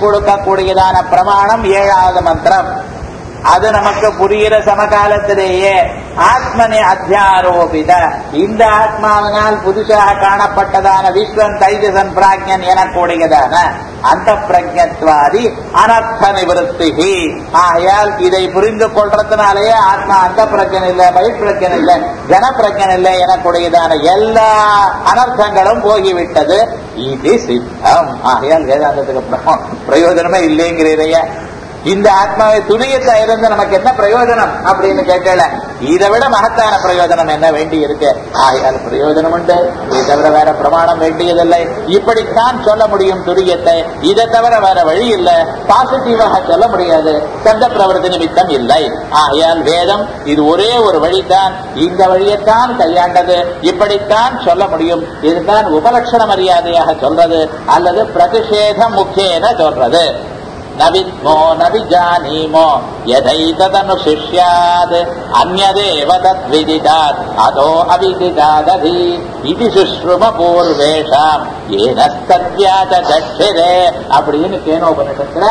கொடுக்கக்கூடியதான பிரமாணம் ஏழாவது மந்திரம் அது நமக்கு புரிகிற சமகாலத்திலேயே ஆத்மனி அத்தியாரோபித இந்த ஆத்மாவினால் புதுசாக காணப்பட்டதான விஸ்வன் தைஜசன் பிராஜ்யன் எனக்கூடியதான அந்த பிரஜத்வாதி அனர்த்த நிவர்த்தி ஆகையால் இதை புரிந்து கொள்றதுனாலேயே ஆத்மா அந்த பிரஜன் இல்லை பயிர்பிரஜன் இல்லை ஜனப்பிரஜன் இல்லை எனக்கூடியதான எல்லா அனர்த்தங்களும் போகிவிட்டது இது சித்தம் ஆகையால் வேதாந்தத்துக்கு அப்புறம் பிரயோஜனமே இல்லைங்கிறீரையா இந்த ஆத்மாவை துணியத்தை இருந்து நமக்கு என்ன பிரயோஜனம் அப்படின்னு கேட்கல இதை விட மகத்தான பிரயோஜனம் என்ன வேண்டி இருக்கு ஆகையால் பிரயோஜனம் உண்டு இதை தவிர வேற பிரமாணம் வேண்டியதில்லை இப்படித்தான் சொல்ல முடியும் துரியத்தை இதை தவிர வேற வழி இல்லை பாசிட்டிவாக சொல்ல முடியாது சந்த பிரவர்த்தி நிமித்தம் இல்லை ஆகையால் வேதம் இது ஒரே ஒரு வழிதான் இந்த வழியைத்தான் கையாண்டது இப்படித்தான் சொல்ல முடியும் இதுதான் உபலட்சண மரியாதையாக சொல்றது அல்லது பிரதிஷேத முக்கியன சொல்றது நவித்மோ நவிஜானீமோ यथैतदनुशिष्यात् अन्यदेव तद्विदितात् अतो अविदितादधि इति சுஷ்ரும பூர்வேஷாம் ஏனஸ்தத்யாத கட்சிரே அப்படின்னு கேனோபனிஷத்துல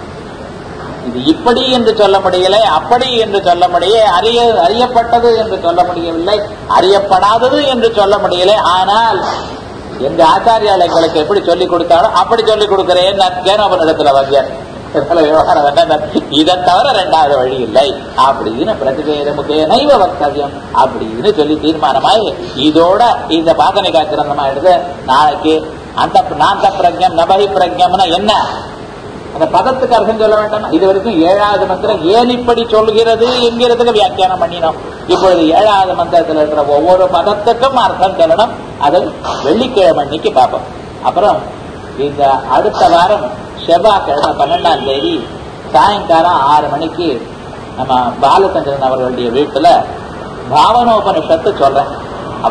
இது இப்படி என்று சொல்ல முடியலை அப்படி என்று சொல்ல முடிய அறிய அறியப்பட்டது என்று சொல்ல முடியவில்லை அறியப்படாதது என்று சொல்ல முடியலை ஆனால் எங்க ஆச்சாரியால் எங்களுக்கு எப்படி சொல்லிக் கொடுத்தாலும் அப்படி சொல்லிக் கொடுக்கிறேன் கேனோபனிடத்துல வாங்கியார் விவகாரம் என்ன இதை தவிர ரெண்டாவது வழி இல்லை அப்படின்னு பிரதிவேதமுகே நைவ வக்தவியம் அப்படின்னு சொல்லி தீர்மானமாய் இதோட இந்த பாதனிகா கிரந்தமா எடுத்து நாளைக்கு அந்த நாந்த பிரஜம் நபரி பிரஜம்னா என்ன அந்த பதத்துக்கு அர்த்தம் சொல்ல வேண்டாம் இது வரைக்கும் ஏழாவது மந்திரம் ஏன் இப்படி சொல்கிறது என்கிறதுக்கு வியாக்கியானம் பண்ணினோம் இப்பொழுது ஏழாவது மந்திரத்தில் இருக்கிற ஒவ்வொரு பதத்துக்கும் அர்த்தம் சொல்லணும் அது வெள்ளிக்கிழமை அன்னைக்கு பார்ப்போம் அப்புறம் இந்த அடுத்த வாரம் செவ்வாய்க்கிழமை பன்னெண்டாம் தேதி சாயங்காலம் ஆறு மணிக்கு நம்ம பாலச்சந்திரன் அவர்களுடைய வீட்டுல பாவனோபனிஷத்து சொல்றேன் அவ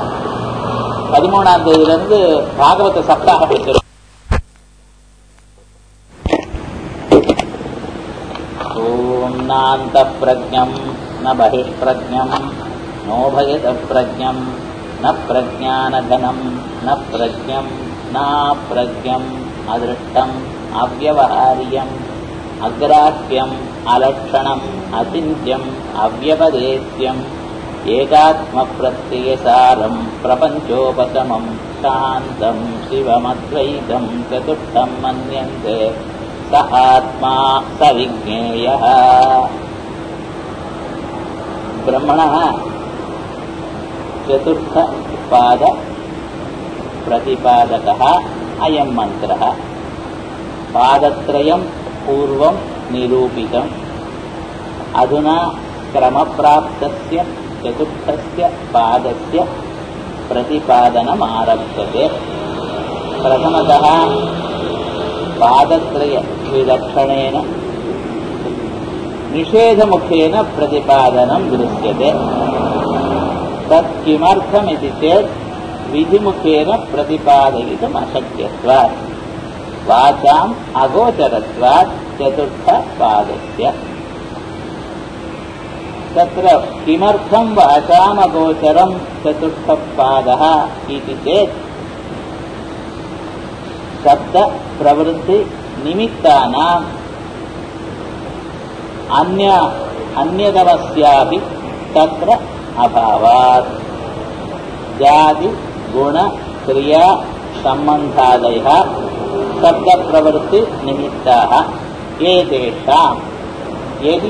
பதிமூணாம் தேதியில இருந்து பாகவத சப்தாக பேசுறோம் ஓம் நாந்த பிரஜம் ந பகிஷ்பிரஜம் நோபயத பிரஜம் ந பிரஜானகனம் ந பிரஜம் நா பிரஜம் அதிருஷ்டம் அவ்வவகாரியம் அக்ராஹ்யம் அலட்சணம் அசிந்தியம் அவ்வபதேசியம் ஏகாத்மப்பிரத்யசாரம் பிரபஞ்சோபசமம் சாந்தம் சிவமத்வைதம் சதுர்த்தம் மன்யந்தே स आत्मा स विज्ञेयः ब्रह्मणः चतुर्थपाद प्रतिपादकः अयं मन्त्रः पादत्रयं पूर्वं निरूपितम् अधुना क्रमप्राप्तस्य चतुर्थस्य पादस्य प्रतिपादनमारभ्यते प्रथमतः पादत्रयविलक्षणेन निषेधमुखेन प्रतिपादनं दृश्यते तत् किमर्थमिति चेत् विधिमुखेन प्रतिपादयितुम् अशक्यत्वात् वाचाम् अगोचरत्वात् चतुर्थपादस्य तत्र किमर्थं वाचामगोचरं चतुर्थपादः इति चेत् शब्दप्रवृत्ति निमित्तानाम् अन्य अन्यतमस्यापि तत्र अभावात् जाति गुण क्रिया सम्बन्धादयः शब्दप्रवृत्तिनिमित्ताः एतेषाम् यदि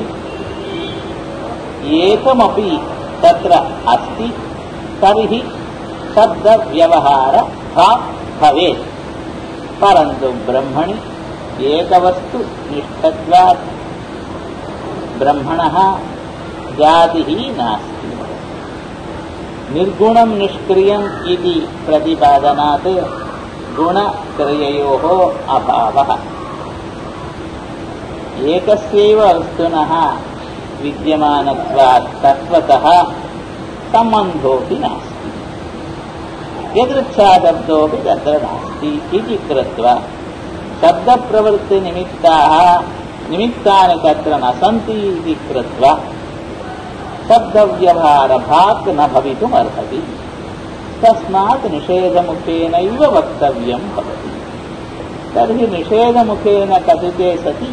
एकमपि तत्र अस्ति तर्हि शब्दव्यवहारः भवेत् परन्तु ब्रह्मणि एकवस्तु निष्ठत्वात् ब्रह्मणः जातिः नास्ति निर्गुणं निष्क्रियम् इति प्रतिपादनात् गुणक्रिययोः अभावः एकस्यैव वस्तुनः विद्यमानत्वात् तत्त्वतः सम्बन्धोऽपि नास्ति यदृच्छाशब्दोऽपि तत्र नास्ति इति कृत्वा शब्दप्रवृत्तिनिमित्ताः निमित्तानि तत्र न सन्ति इति कृत्वा शब्दव्यवहारभाक् न तर्हि निषेधमुखेन कथिते सति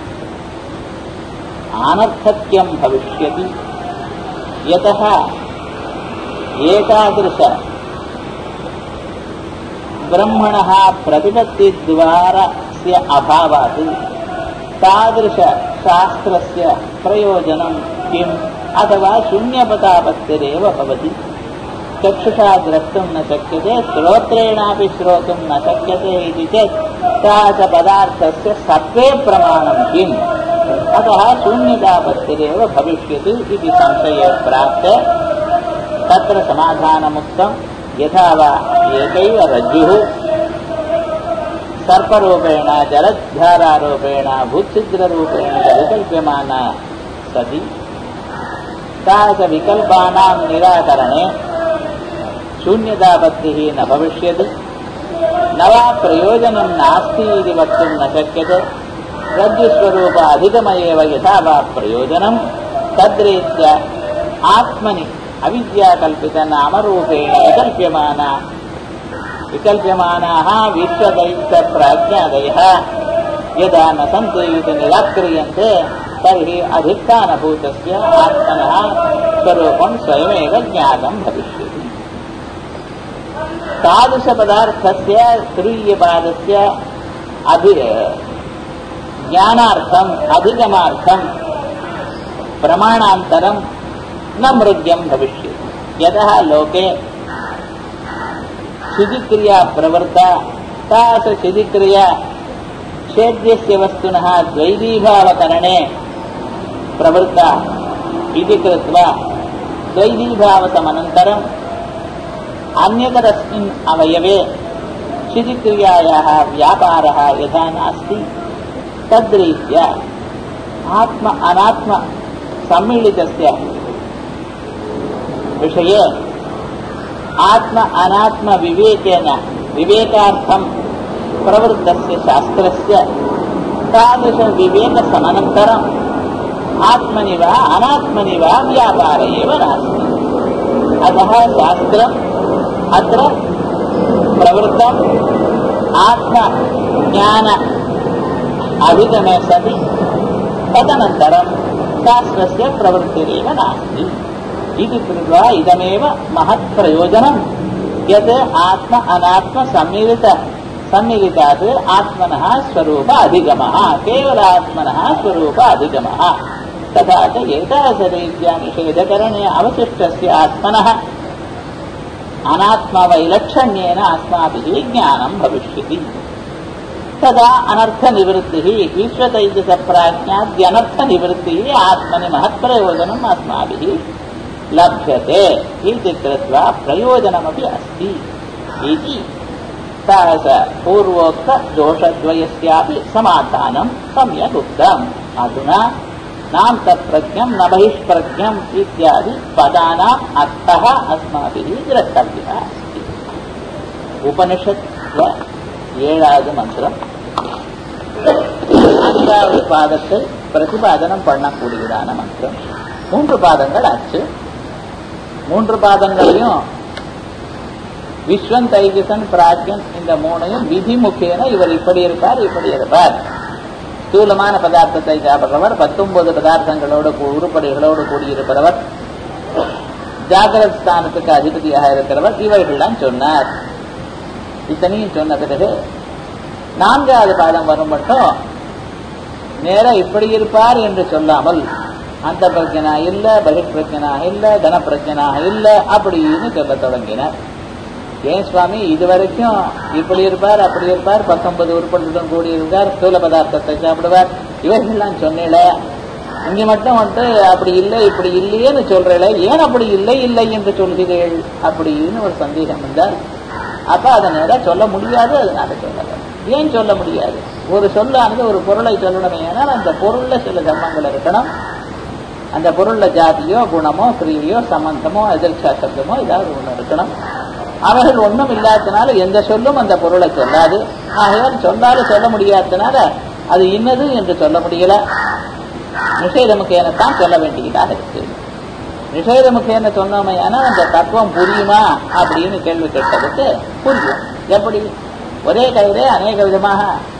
अनर्थक्यं भविष्यति यतः एतादृश ब्रह्मणः प्रतिपत्तिद्वारस्य अभावात् तादृशशास्त्रस्य प्रयोजनं किम् अथवा शून्यपदापत्तिरेव भवति चक्षुषा द्रष्टुं न शक्यते श्रोत्रेणापि श्रोतुं न शक्यते इति चेत् सः च पदार्थस्य सत्त्वे प्रमाणं किम् अतः शून्यतापत्तिरेव भविष्यति इति संशये प्राप्ते तत्र समाधानमुक्तं यथा वा एकैव रज्जुः सर्परूपेण जलधारारूपेण भूच्छिद्ररूपेण च विकल्प्यमाना सति सा च विकल्पानां निराकरणे शून्यतापत्तिः न भविष्यति न वा प्रयोजनं नास्ति इति वक्तुं न शक्यते रज्जुस्वरूप अधिगम एव यथा वा प्रयोजनं तद्रीत्या आत्मनि अविद्याकल्पितनामरूपेण विकल्प्यमाना विकल्प्यमानाः विश्वदैत्यप्राज्ञादयः यदा न सन्ति इति निराक्रियन्ते तर्हि अधिष्ठानभूतस्य आत्मनः स्वरूपं स्वयमेव ज्ञातं भविष्यति तादृशपदार्थस्य तुरीयपादस्य अभि ज्ञानार्थम् अधिगमार्थं प्रमाणान्तरं न मृग्यं भविष्यति यतः लोके शिधिक्रिया प्रवृत्ता सा च शिधिक्रिया छेद्यस्य वस्तुनः द्वैदीभावकरणे प्रवृत्ता इति कृत्वा द्वैदीभावसमनन्तरम् अन्यतरस्मिन् अवयवे शिधिक्रियायाः व्यापारः यथा नास्ति तद्रीत्या आत्म अनात्म सम्मिलितस्य विषये आत्म अनात्म विवेकेन विवेकार्थं प्रवृत्तस्य शास्त्रस्य तादृशविवेकसमनन्तरम् आत्मनि वा अनात्मनि वा व्यापार एव नास्ति अतः शास्त्रम् अत्र प्रवृत्तम् आत्मज्ञान अभिगमे सति तदनन्तरं शास्त्रस्य प्रवृत्तिरेव नास्ति इति कृत्वा इदमेव महत्प्रयोजनं यत् आत्म अनात्म सम्मिलित सम्मिलितात् आत्मनः स्वरूप अधिगमः केवलात्मनः स्वरूप अधिगमः तथा च एतादृशरीत्या निषेधकरणे अवशिष्टस्य आत्मनः अनात्मवैलक्षण्येन अस्माभिः ज्ञानं भविष्यति तदा अनर्थनिवृत्तिः विश्वतैजसप्राज्ञाद्यनर्थनिवृत्तिः आत्मनि महत्प्रयोजनम् अस्माभिः लभ्यते इति कृत्वा प्रयोजनमपि अस्ति इति सः स पूर्वोक्तदोषद्वयस्यापि समाधानं सम्यक् उक्तम् अधुना नान्तप्रज्ञं न बहिष्प्रज्ञम् इत्यादि पदानाम् अर्थः अस्माभिः द्रष्टव्यः अस्ति उपनिषत् ஏழாவது மந்திரம் நான்காவது பாதத்தை பிரதிபாதனம் பண்ணக்கூடியதான மந்திரம் மூன்று பாதங்கள் ஆச்சு மூன்று பாதங்களையும் விஸ்வன் தைஜசன் பிராஜ்யன் இந்த மூணையும் விதிமுகேன இவர் இப்படி இருப்பார் இப்படி இருப்பார் ஸ்தூலமான பதார்த்தத்தை சாப்பிடுறவர் பத்தொன்பது பதார்த்தங்களோடு உருப்படிகளோடு கூடியிருப்பவர் ஜாகிரத் ஸ்தானத்துக்கு அதிபதியாக இருக்கிறவர் இவைகள்லாம் சொன்னார் இத்தனையும் சொன்ன பிறகு நான்காவது பாதம் வரும் மட்டும் நேர இப்படி இருப்பார் என்று சொல்லாமல் அந்த பிரச்சனா இல்ல பகிர்பிரச்சனா இல்ல தனப்பிரச்சனா இல்ல அப்படின்னு சொல்ல தொடங்கினார் ஏன் சுவாமி இது வரைக்கும் இப்படி இருப்பார் அப்படி இருப்பார் பத்தொன்பது உருப்படியுடன் கூடி இருக்கார் ஸ்தூல பதார்த்தத்தை சாப்பிடுவார் இவைகள்லாம் சொன்னேல இங்க மட்டும் வந்து அப்படி இல்லை இப்படி இல்லையேன்னு சொல்றேன் ஏன் அப்படி இல்லை இல்லை என்று சொல்கிறீர்கள் அப்படின்னு ஒரு சந்தேகம் வந்தால் அப்ப அதை நேர சொல்ல முடியாது அதனால சொல்லல ஏன் சொல்ல முடியாது ஒரு சொல்லானது ஒரு பொருளை சொல்லணுமே ஏன்னால் அந்த பொருள்ல சில தர்மங்கள் இருக்கணும் அந்த பொருள்ல ஜாதியோ குணமோ கிரியையோ சம்பந்தமோ எதிர்ச்சா சப்தமோ ஏதாவது ஒண்ணு இருக்கணும் அவர்கள் ஒன்றும் இல்லாததுனால எந்த சொல்லும் அந்த பொருளை சொல்லாது ஆகையால் சொல்லாலும் சொல்ல முடியாததுனால அது இன்னது என்று சொல்ல முடியல நிஷேதமுக்கேனத்தான் சொல்ல வேண்டியதாக இருக்கு நிஷேதமுக்கேன சொன்னோமே ஆனால் அந்த தத்துவம் புரியுமா அப்படின்னு கேள்வி கேட்டதுக்கு புரியும் எப்படி ஒரே கையிலே அநேக விதமாக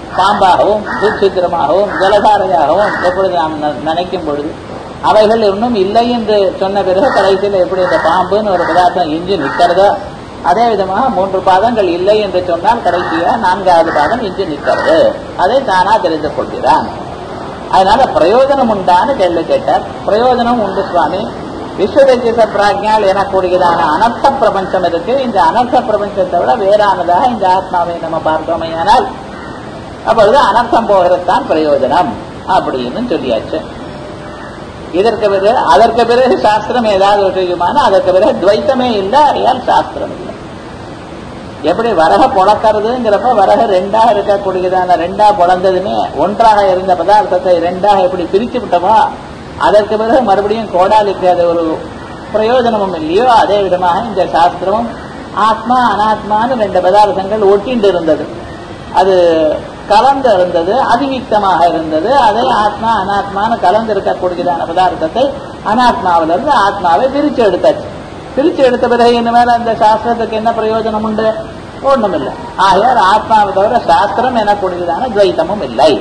பாம்பாகவும் துச்சித்திரமாகவும் ஜலதாரையாகவும் எப்பொழுது நாம் ந- நினைக்கும் பொழுது அவைகள் இன்னும் இல்லை என்று சொன்ன பிறகு கடைசியில் எப்படி இந்த பாம்புன்னு ஒரு பதார்த்தம் இஞ்சி நிற்கிறதோ அதே விதமாக மூன்று பாதங்கள் இல்லை என்று சொன்னால் கடைசியா நான்காவது பாதம் இஞ்சி நிற்கிறது அதை தானா தெரிந்து கொள்கிறான் அதனால பிரயோஜனம் உண்டான்னு கேள்வி கேட்டார் பிரயோஜனம் உண்டு சுவாமி விஸ்வதேசிய பிராஜ்யால் எனக்கூடியதான அனர்த்த பிரபஞ்சம் இருக்கு இந்த அனர்த்த பிரபஞ்சத்தை விட வேறானதாக இந்த ஆத்மாவை நம்ம பார்த்தோமையானால் அப்பொழுது அனர்த்தம் போகிறதுதான் பிரயோஜனம் அப்படின்னு சொல்லியாச்சு இதற்கு பிறகு அதற்கு பிறகு சாஸ்திரம் ஏதாவது ஒரு செய்யுமானா அதற்கு பிறகு துவைத்தமே இல்லை அறியால் சாஸ்திரம் இல்லை எப்படி வரக பொழக்கிறதுங்கிறப்ப வரக ரெண்டா இருக்கக்கூடியதான ரெண்டா பொழந்ததுமே ஒன்றாக இருந்த பதார்த்தத்தை ரெண்டாக எப்படி பிரிச்சு விட்டோமோ அதற்கு பிறகு மறுபடியும் கோடாலிக்கு அது ஒரு பிரயோஜனமும் இல்லையோ அதே விதமாக இந்த சாஸ்திரமும் ஆத்மா அனாத்மான்னு ரெண்டு பதார்த்தங்கள் ஒட்டிண்டு இருந்தது அது கலந்து இருந்தது அதிவிக்தமாக இருந்தது அதே ஆத்மா அனாத்மான்னு கலந்து இருக்கக்கூடியதான பதார்த்தத்தை அனாத்மாவிலிருந்து ஆத்மாவை பிரிச்சு எடுத்தாச்சு பிரிச்சு எடுத்த பிறகு இனிமேல் அந்த சாஸ்திரத்துக்கு என்ன பிரயோஜனம் உண்டு ஒண்ணும் இல்லை ஆகையால் ஆத்மாவை தவிர சாஸ்திரம் எனக்கூடியதான துவைத்தமும் இல்லை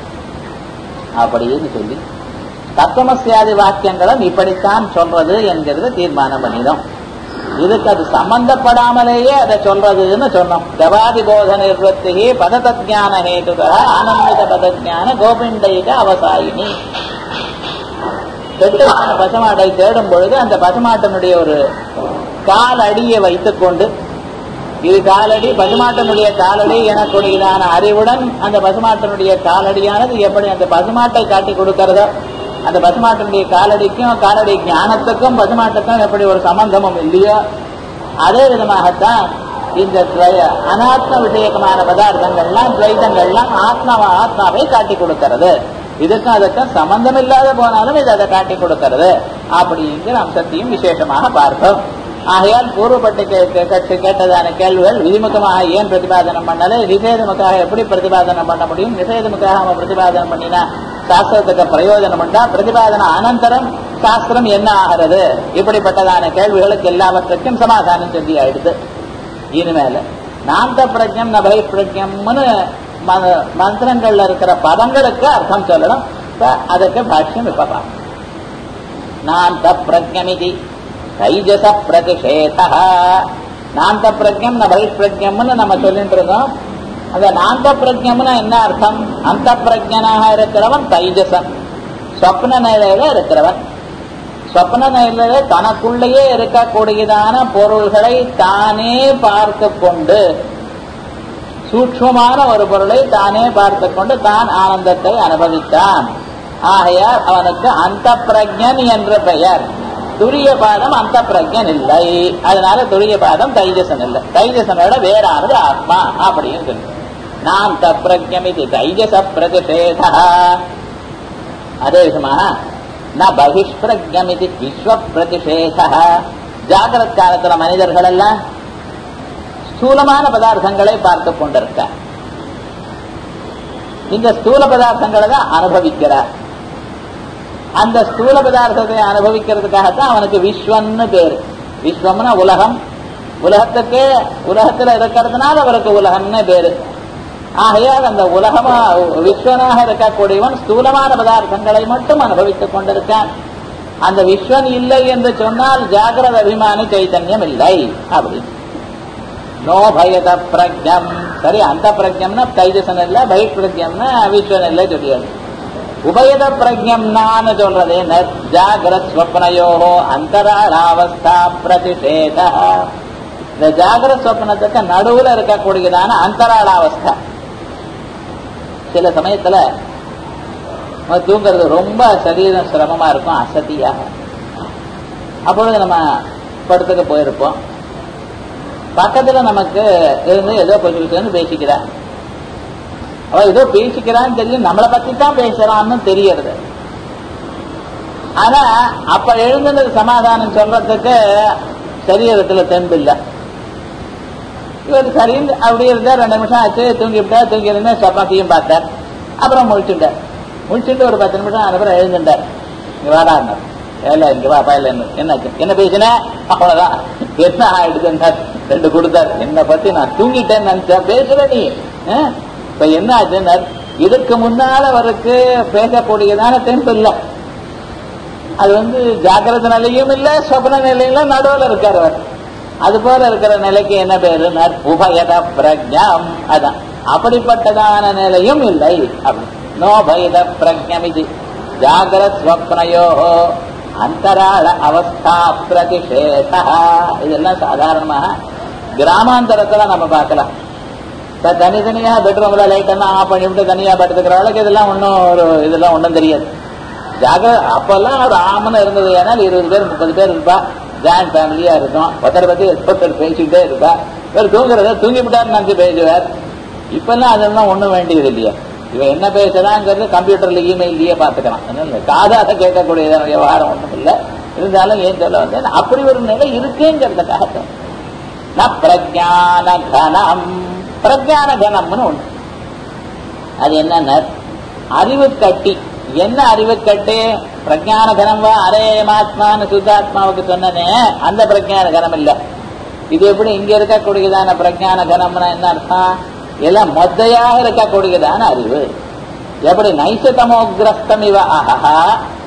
அப்படின்னு சொல்லி தத்துவமசியாதி வாக்கியங்களும் இப்படித்தான் சொல்றது என்கிறது தீர்மானம் பண்ணிடும் இதுக்கு அது சம்பந்தப்படாமலேயே அதை சொல்றதுன்னு சொன்னோம் ஜவாதி போத நிர்வத்தி பததஜான ஹேதுக ஆனந்தித பதஜான கோபிண்டைக அவசாயினி கெட்டு போன பசுமாட்டை தேடும் பொழுது அந்த பசுமாட்டனுடைய ஒரு கால் அடியை வைத்துக் கொண்டு இது காலடி பசுமாட்டனுடைய காலடி எனக்கூடியதான அறிவுடன் அந்த பசுமாட்டனுடைய காலடியானது எப்படி அந்த பசுமாட்டை காட்டி கொடுக்கிறதோ அந்த பசுமாட்டனுடைய காலடிக்கும் காலடி ஞானத்துக்கும் பசுமாட்டுக்கும் எப்படி ஒரு சம்பந்தமும் இல்லையோ அதே விதமாகத்தான் இந்த துவய- அனாத்ம விஷயகமான பதார்த்தங்கள்லாம் துவைதங்கள்லாம் ஆத்மாவா ஆத்மாவை காட்டி கொடுக்கிறது இதுக்கும் அதுக்கும் சம்பந்தம் இல்லாத போனாலும் இது அதை காட்டி கொடுக்கிறது அப்படிங்கிற அம்சத்தையும் விசேஷமாக பார்த்தோம் ஆகையால் பூர்வப்பட்டு கே- கே- கட்சி கேட்டதான கேள்விகள் விதிமுகமாக ஏன் பிரதிபாதனம் பண்ணல நிஷேதமுக்காக எப்படி பிரதிபாதனம் பண்ண முடியும் நிஷேதமுக்காக அவன் பிரதிபாதனம் பண்ணினா சாஸ்திரத்துக்கு பிரயோஜனம் உண்டா பிரதிபாதன அனந்தரம் சாஸ்திரம் என்ன ஆகிறது இப்படிப்பட்டதான கேள்விகளுக்கு எல்லாவற்றுக்கும் சமாதானம் சொல்லி ஆயிடுது இனிமேல நாந்த பிரஜம் நபை பிரஜம்னு ம- மந்திரங்கள்ல இருக்கிற பதங்களுக்கு அர்த்தம் சொல்லணும் இப்ப அதுக்கு பாஷ்யம் இப்ப பார்ப்போம் நாந்த பிரஜமிதி தைஜச பிரதிஷேத நாந்த பிரஜம் ந பகிஷ்பிரஜம்னு நம்ம சொல்லிட்டு இருக்கோம் அந்த நாந்த பிரஜம்னா என்ன அர்த்தம் அந்த பிரஜனாக இருக்கிறவன் தைஜசன் சொப்ன நிலையில இருக்கிறவன் சொப்ன நிலையில தனக்குள்ளேயே இருக்கக்கூடியதான பொருள்களை தானே பார்த்து கொண்டு சூக்ஷ்மமான ஒரு பொருளை தானே பார்த்து கொண்டு தான் ஆனந்தத்தை அனுபவித்தான் ஆகையால் அவனுக்கு அந்த பிரஜன் என்ற பெயர் துரிய பாதம் அந்த பிரஜன் இல்லை அதனால துரிய பாதம் தைஜசன் இல்லை தைஜசனோட வேறானது ஆத்மா அப்படின்னு சொல்லு நாம் தப்பிரஜம் இது தைஜச பிரதிஷேதா அதே விதமாக ந பகிஷ்பிரஜம் இது விஸ்வ பிரதிஷேதா ஜாகிரத் காலத்துல மனிதர்கள் எல்லாம் ஸ்தூலமான பதார்த்தங்களை பார்த்து கொண்டிருக்க இந்த ஸ்தூல பதார்த்தங்களை தான் அனுபவிக்கிறார் அந்த ஸ்தூல பதார்த்தத்தை அனுபவிக்கிறதுக்காகத்தான் அவனுக்கு விஸ்வன்னு பேரு விஸ்வம்னா உலகம் உலகத்துக்கு உலகத்துல இருக்கிறதுனால அவருக்கு உலகம்னு பேரு ஆகையால் அந்த உலகமா விஸ்வனாக இருக்கக்கூடியவன் ஸ்தூலமான பதார்த்தங்களை மட்டும் அனுபவித்துக் கொண்டிருக்கான் அந்த விஸ்வன் இல்லை என்று சொன்னால் ஜாகிரத அபிமானி சைத்தன்யம் இல்லை அப்படின்னு நோ பயத பிரஜம் சரி அந்த பிரஜம்னா தைஜசன் இல்ல பய பிரஜம்னா விஸ்வன் இல்லை சொல்லியாது உபயத பிரஜம்னான்னு சொல்றது என்ன ஜாகிரத் ஸ்வப்னயோ அந்தராளாவஸ்தா பிரதிஷேத இந்த ஜாகிரத் ஸ்வப்னத்துக்கு நடுவுல இருக்கக்கூடியதான அந்தராளாவஸ்தா சில சமயத்துல நம்ம தூங்குறது ரொம்ப சரீரம் சிரமமா இருக்கும் அசதியாக அப்பொழுது நம்ம படத்துக்கு போயிருப்போம் பக்கத்துல நமக்கு இருந்து ஏதோ கொஞ்சம் விஷயம் பேசிக்கிறா அவ ஏதோ பேசிக்கிறான்னு தெரியும் நம்மளை பத்தி தான் பேசுறான்னு தெரியறது ஆனா அப்ப எழுந்தது சமாதானம் சொல்றதுக்கு சரீரத்துல தெம்பு இல்லை இவர் சரின்னு அப்படியே இருந்தார் ரெண்டு நிமிஷம் ஆச்சு தூங்கி விட்டா தூங்கி இருந்தா சொப்பனத்தையும் பார்த்தார் அப்புறம் முழிச்சுட்டார் முழிச்சுட்டு ஒரு பத்து நிமிஷம் அதுக்கப்புறம் எழுந்துட்டார் இங்க வாடான்னார் ஏல இங்க வா பயல என்னாச்சு என்ன பேசின அவ்வளவுதான் என்ன ஆயிடுதுன்னார் ரெண்டு கொடுத்தார் என்னை பத்தி நான் தூங்கிட்டேன்னு நினைச்சா பேசுற நீ ஆ? இப்ப என்ன ஆச்சுன்னா இதுக்கு முன்னால அவருக்கு பேசக்கூடியதான தெம்பு இல்லை அது வந்து ஜாக்கிரத நிலையும் இல்ல சொப்ன நிலையில நடுவில் இருக்கார் அவர் அது போல இருக்கிற நிலைக்கு என்ன பேரு உபயத பிரஜம் அதான் அப்படிப்பட்டதான நிலையும் இல்லை அப்படி நோபயத பிரஜம் இது ஜாகிரத் ஸ்வப்னயோ அந்தராள அவஸ்தா பிரதிஷேதா இதெல்லாம் சாதாரணமாக கிராமாந்தரத்துல நம்ம பார்க்கலாம் இப்ப தனித்தனியா பெட்ரூம்ல லைட் எல்லாம் ஆஃப் பண்ணிவிட்டு தனியா படுத்துக்கிறவளுக்கு இதெல்லாம் ஒன்றும் ஒரு இதெல்லாம் ஒன்றும் தெரியாது ஜாக அப்பெல்லாம் ஒரு ஆமனை இருந்தது ஏன்னால் இருபது பேர் முப்பது பேர் இருப்பா ஜாயிண்ட் ஃபேமிலியா இருக்கும் ஒருத்தரை பத்தி ஒருத்தர் பேசிக்கிட்டே இருப்பா இவர் தூங்குறத தூங்கி விட்டாருன்னு நினைச்சு பேசுவார் இப்பெல்லாம் அதெல்லாம் ஒண்ணும் வேண்டியது இல்லையா இவன் என்ன பேசுறாங்கிறது கம்ப்யூட்டர்ல இமெயிலேயே பார்த்துக்கலாம் அதனால காதாத கேட்கக்கூடிய விவகாரம் ஒண்ணும் இல்லை இருந்தாலும் ஏன் சொல்ல வந்தேன் அப்படி ஒரு நிலை இருக்கேங்கிறதுக்காக சொன்னேன். ந பிரஜான கணம் பிரஜான கணம்னு ஒண்ணு அது என்னன்னா அறிவு கட்டி என்ன அறிவு கட்டு பிரஜான கணம் வா அரே மாத்மான்னு சுத்தாத்மாவுக்கு சொன்னனே அந்த பிரஜான கணம் இல்ல இது எப்படி இங்க இருக்கக்கூடியதான பிரஜான கணம்னா என்ன அர்த்தம் எல்லாம் மொத்தையாக இருக்கக்கூடியதான அறிவு எப்படி நைசதமோகிரஸ்தம் இவ அஹா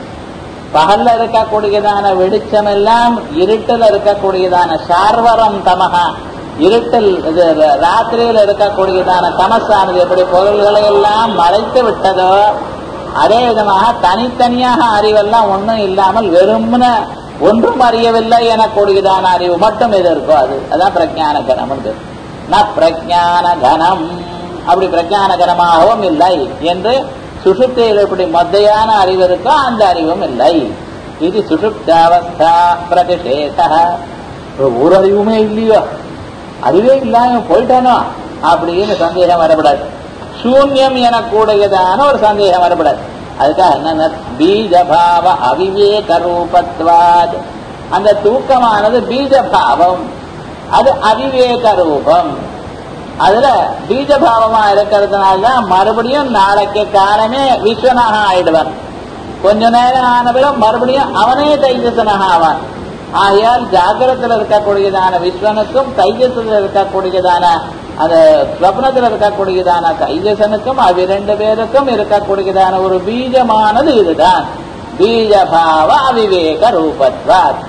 பகல்ல இருக்கக்கூடியதான வெளிச்சம் எல்லாம் இருட்டில் இருக்கக்கூடியதான சார்வரம் தமகா இருட்டில் இது ராத்திரியில் இருக்கக்கூடியதான தமசானது எப்படி பொருள்களை எல்லாம் மறைத்து விட்டதோ அதே விதமாக தனித்தனியாக அறிவெல்லாம் ஒன்றும் இல்லாமல் வெறும்ன ஒன்றும் அறியவில்லை எனக்கூடியதான அறிவு மட்டும் எது இருக்கோ அது அதான் பிரஜான கணம் ந பிரஜான கணம் அப்படி பிரஜான கணமாகவும் இல்லை என்று சுஷுப்தியில் எப்படி மொத்தையான அறிவு இருக்கோ அந்த அறிவும் இல்லை இது சுஷுப்தாவஸ்தா பிரதிஷேத ஒரு அறிவுமே இல்லையோ அறிவே இல்லாம போயிட்டானோ அப்படின்னு சந்தேகம் வரப்படாது சூன்யம் எனக்கூடியதான ஒரு சந்தேகம் வரப்படாது அதுக்காக என்ன பீஜபாவ அவிவேக ரூபத்வாத் அந்த தூக்கமானது பீஜபாவம் அது அவிவேக ரூபம் அதுல பீஜபாவமா இருக்கிறதுனால தான் மறுபடியும் நாளைக்கு காலமே விஸ்வனாக ஆயிடுவான் கொஞ்ச நேரம் ஆனவரும் மறுபடியும் அவனே தைஜசனாக ஆவான் ஆகையால் ஜாகிரத்தில் இருக்கக்கூடியதான விஸ்வனுக்கும் தைஜசத்தில் இருக்கக்கூடியதான அந்த ஸ்வப்னத்தில் இருக்கக்கூடியதான தைஜசனுக்கும் அவை ரெண்டு பேருக்கும் இருக்கக்கூடியதான ஒரு பீஜமானது இதுதான் பீஜபாவ அவிவேக ரூபத்வாத்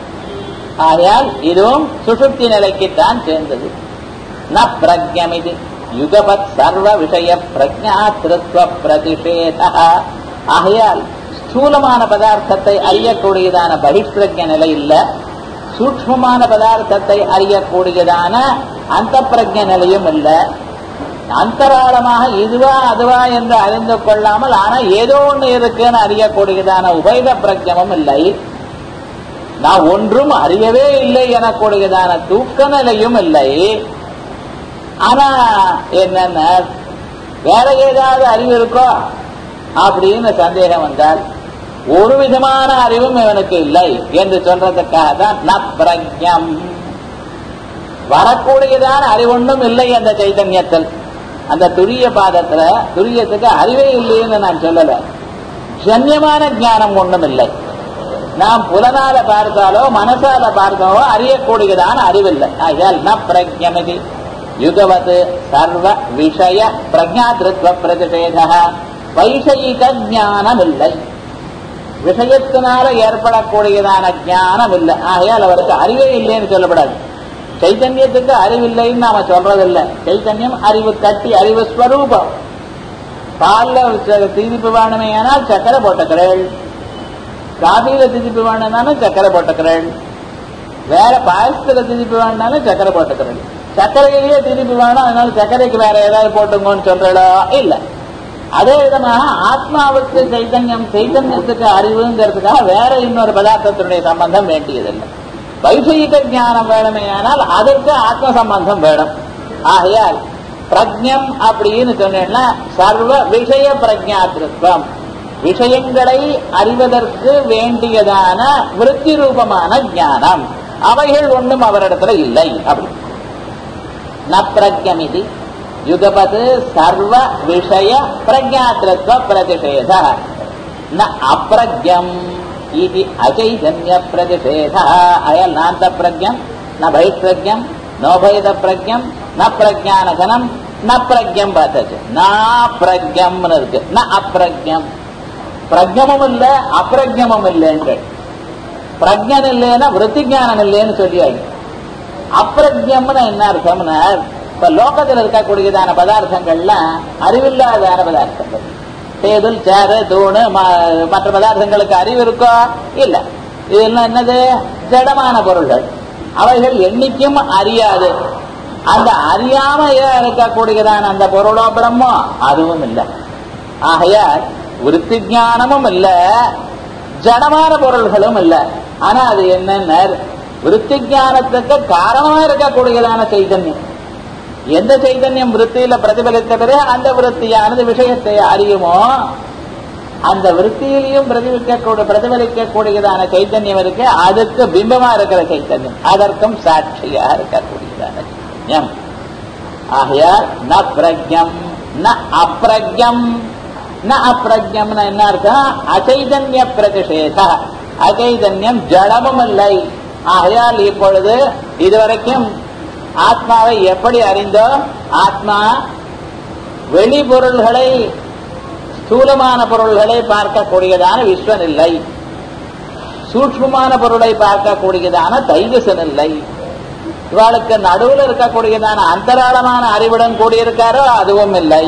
ஆகையால் இதுவும் சுசுப்தி நிலைக்குத்தான் சேர்ந்தது ந பிரஜமிது யுகபத் சர்வ விஷய பிரஜாத்திருத்வ பிரதிஷேத ஆகையால் ஸ்தூலமான பதார்த்தத்தை அறியக்கூடியதான பகிஷ்பிரஜ நிலை இல்ல சூக்மமான பதார்த்தத்தை அறியக்கூடியதான அந்த பிரஜ நிலையும் இல்ல அந்தராளமாக இதுவா அதுவா என்று அறிந்து கொள்ளாமல் ஆனா ஏதோ ஒண்ணு இருக்குன்னு அறியக்கூடியதான உபயோக பிரஜமும் இல்லை நான் ஒன்றும் அறியவே இல்லை எனக்கூடியதான தூக்க நிலையும் இல்லை ஆனா என்னென்ன வேற ஏதாவது அறிவு இருக்கோ அப்படின்னு சந்தேகம் வந்தால் ஒரு விதமான அறிவும் இவனுக்கு இல்லை என்று சொல்றதுக்காக தான் ந பிரஜம் வரக்கூடியதான அறிவொன்றும் இல்லை அந்த சைத்தன்யத்தில் அந்த துரிய பாதத்துல துரியத்துக்கு அறிவே இல்லைன்னு நான் சொல்லல ஜன்யமான ஞானம் ஒன்றும் இல்லை நாம் புலனால பார்த்தாலோ மனசால பார்த்தாலோ அறியக்கூடியதான அறிவில்லை ஆகையால் ந பிரஜமதி யுகவது சர்வ விஷய பிரஜாதிருத்வ பிரதிஷேத வைஷயிக ஞானம் இல்லை விஷயத்தினால ஏற்படக்கூடியதான ஞானம் இல்லை ஆகையால் அவருக்கு அறிவே இல்லைன்னு சொல்லப்படாது சைத்தன்யத்துக்கு அறிவில்லைன்னு நாம சொல்றதில்லை சைத்தன்யம் அறிவு கட்டி அறிவு ஸ்வரூபம் பால்ல தீதிப்பு வேணுமே ஆனால் சக்கரை போட்டுக்கிறேள் காபியில திதிப்பு வேணும்னாலும் சக்கரை போட்டுக்கிறேள் வேற பாயசத்துல திதிப்பு வேணும்னாலும் சக்கரை போட்டுக்கிறேள் சர்க்கரையிலேயே திதிப்பு வேணும் அதனால சர்க்கரைக்கு வேற ஏதாவது போட்டுங்கன்னு சொல்றா இல்ல அதே விதமாக ஆத்மாவுக்கு சைத்தன்யம் சைத்தன்யத்துக்கு அறிவுங்கிறதுக்காக வேற இன்னொரு பதார்த்தத்தினுடைய சம்பந்தம் வேண்டியதில்லை வைஷயிக ஞானம் வேணுமே ஆனால் அதற்கு ஆத்ம சம்பந்தம் வேணும் ஆகையால் பிரஜம் அப்படின்னு சொன்னேன்னா சர்வ விஷய பிரஜாத்திருத்தம் விஷயங்களை அறிவதற்கு வேண்டியதான விருத்தி ரூபமான ஞானம் அவைகள் ஒன்றும் அவரிடத்துல இல்லை அப்படி ந பிரஜமிதி யுகபத் சர்வ விஷய பிரஜாத்திருத்வ பிரதிஷேத ந அப்பிரஜம் இது அச்சைதன்ய பிரதிஷேத அயல் நாந்த பிரஜம் ந பைஷ்பிரஜம் நோபயத பிரஜம் ந பிரஜானகனம் ந பிரக்யம் பார்த்தாச்சு நான் பிரக்யம்னு இருக்கு ந அப்பிரக்யம் பிரக்ஞமும் இல்ல அப்பிரக்ஞமும் இல்லைன்னு பிரஜன் இல்லைன்னா விருத்தி ஞானம் இல்லைன்னு சொல்லியாச்சு அப்பிரஜம்னு என்ன அர்த்தம்னா இப்ப லோகத்தில் இருக்கக்கூடியதான பதார்த்தங்கள்லாம் அறிவில்லாதான பதார்த்தங்கள் டேபிள் சேரு தூணு ம- மற்ற பதார்த்தங்களுக்கு அறிவு இருக்கோ இல்ல இதெல்லாம் என்னது ஜடமான பொருள்கள் அவைகள் என்னைக்கும் அறியாது அந்த அறியாம இருக்கக்கூடியதான அந்த பொருளோ பிரம்மோ அதுவும் இல்லை ஆகையால் விருத்தி ஞானமும் இல்ல ஜடமான பொருள்களும் இல்ல ஆனா அது என்னன்னா விருத்தி ஞானத்துக்கு காரணமா இருக்கக்கூடியதான சைதன்யம் எந்த சைதன்யம் விருத்தியில பிரதிபலித்தது அந்த விருத்தியானது விஷயத்தை அறியுமோ அந்த விருத்தியிலையும் பிரதிபலிக்கக்கூடிய பிரதிபலிக்கக்கூடியதான சைத்தன்யம் இருக்கு அதுக்கு பிம்பமா இருக்கிற சைத்தன்யம் அதற்கும் சாட்சியா இருக்கக்கூடியதான சைத்தன்யம் ஆகையால் ந பிரஜம் ந அப்பிரஜம் ந அப்பிரஜம்னு என்ன அர்த்தம் அச்சைதன்ய பிரதிஷேத அச்சைதன்யம் ஜடமும் இல்லை ஆகையால் இப்பொழுது இதுவரைக்கும் ஆத்மாவை எப்படி அறிந்தோம் ஆத்மா வெளி பொருள்களை ஸ்தூலமான பொருள்களை பார்க்கக்கூடியதான விஸ்வன் இல்லை சூட்சுமான பொருளை பார்க்கக்கூடியதான தைஜசன் இல்லை இவாளுக்கு நடுவில் இருக்கக்கூடியதான அந்தராளமான அறிவுடன் கூடியிருக்காரோ அதுவும் இல்லை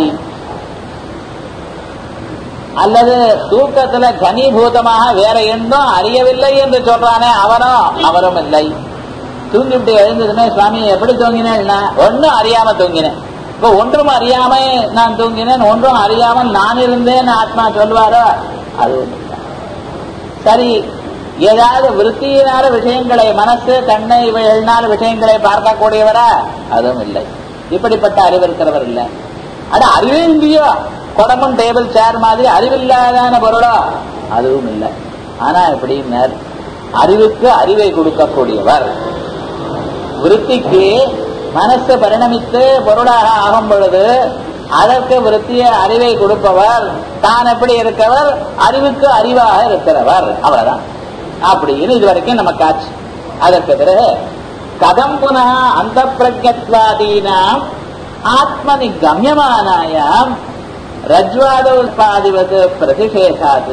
அல்லது தூக்கத்துல கனிபூதமாக வேற எண்டும் அறியவில்லை என்று சொல்றானே அவனோ அவரும் இல்லை தூங்கிவிட்டு எழுந்ததுமே சுவாமி எப்படி தூங்கினேன்னா ஒன்னும் அறியாம தூங்கினேன் இப்ப ஒன்றும் அறியாம நான் தூங்கினேன் ஒன்றும் அறியாமல் நான் இருந்தேன் ஆத்மா சொல்வாரோ அது ஒண்ணு இல்லை. சரி ஏதாவது விருத்தியினால விஷயங்களை மனசு கண்ணை இவைகள்னால விஷயங்களை பார்க்கக்கூடியவரா அதுவும் இல்லை இப்படிப்பட்ட அறிவு இருக்கிறவர் இல்லை அட அறிவே இல்லையோ குடமும் டேபிள் சேர் மாதிரி அறிவில்லாதான பொருளோ அதுவும் இல்லை ஆனா எப்படின்னார் அறிவுக்கு அறிவை கொடுக்கக்கூடியவர் விருத்திக்கு மனசு பரிணமித்து பொருளாக ஆகும் பொழுது அதற்கு விருத்திய அறிவை கொடுப்பவர் தான் எப்படி இருக்கவர் அறிவுக்கு அறிவாக இருக்கிறவர் அவ்வளவுதான் அப்படின்னு இது வரைக்கும் நமக்கு ஆச்சு அதற்கு பிறகு கதம் புனः அந்த பிரஜத்வாதீனாம் ஆத்மனி கம்யமானாயாம் ரஜ்வாதோத்பாதிவது பிரதிஷேகாது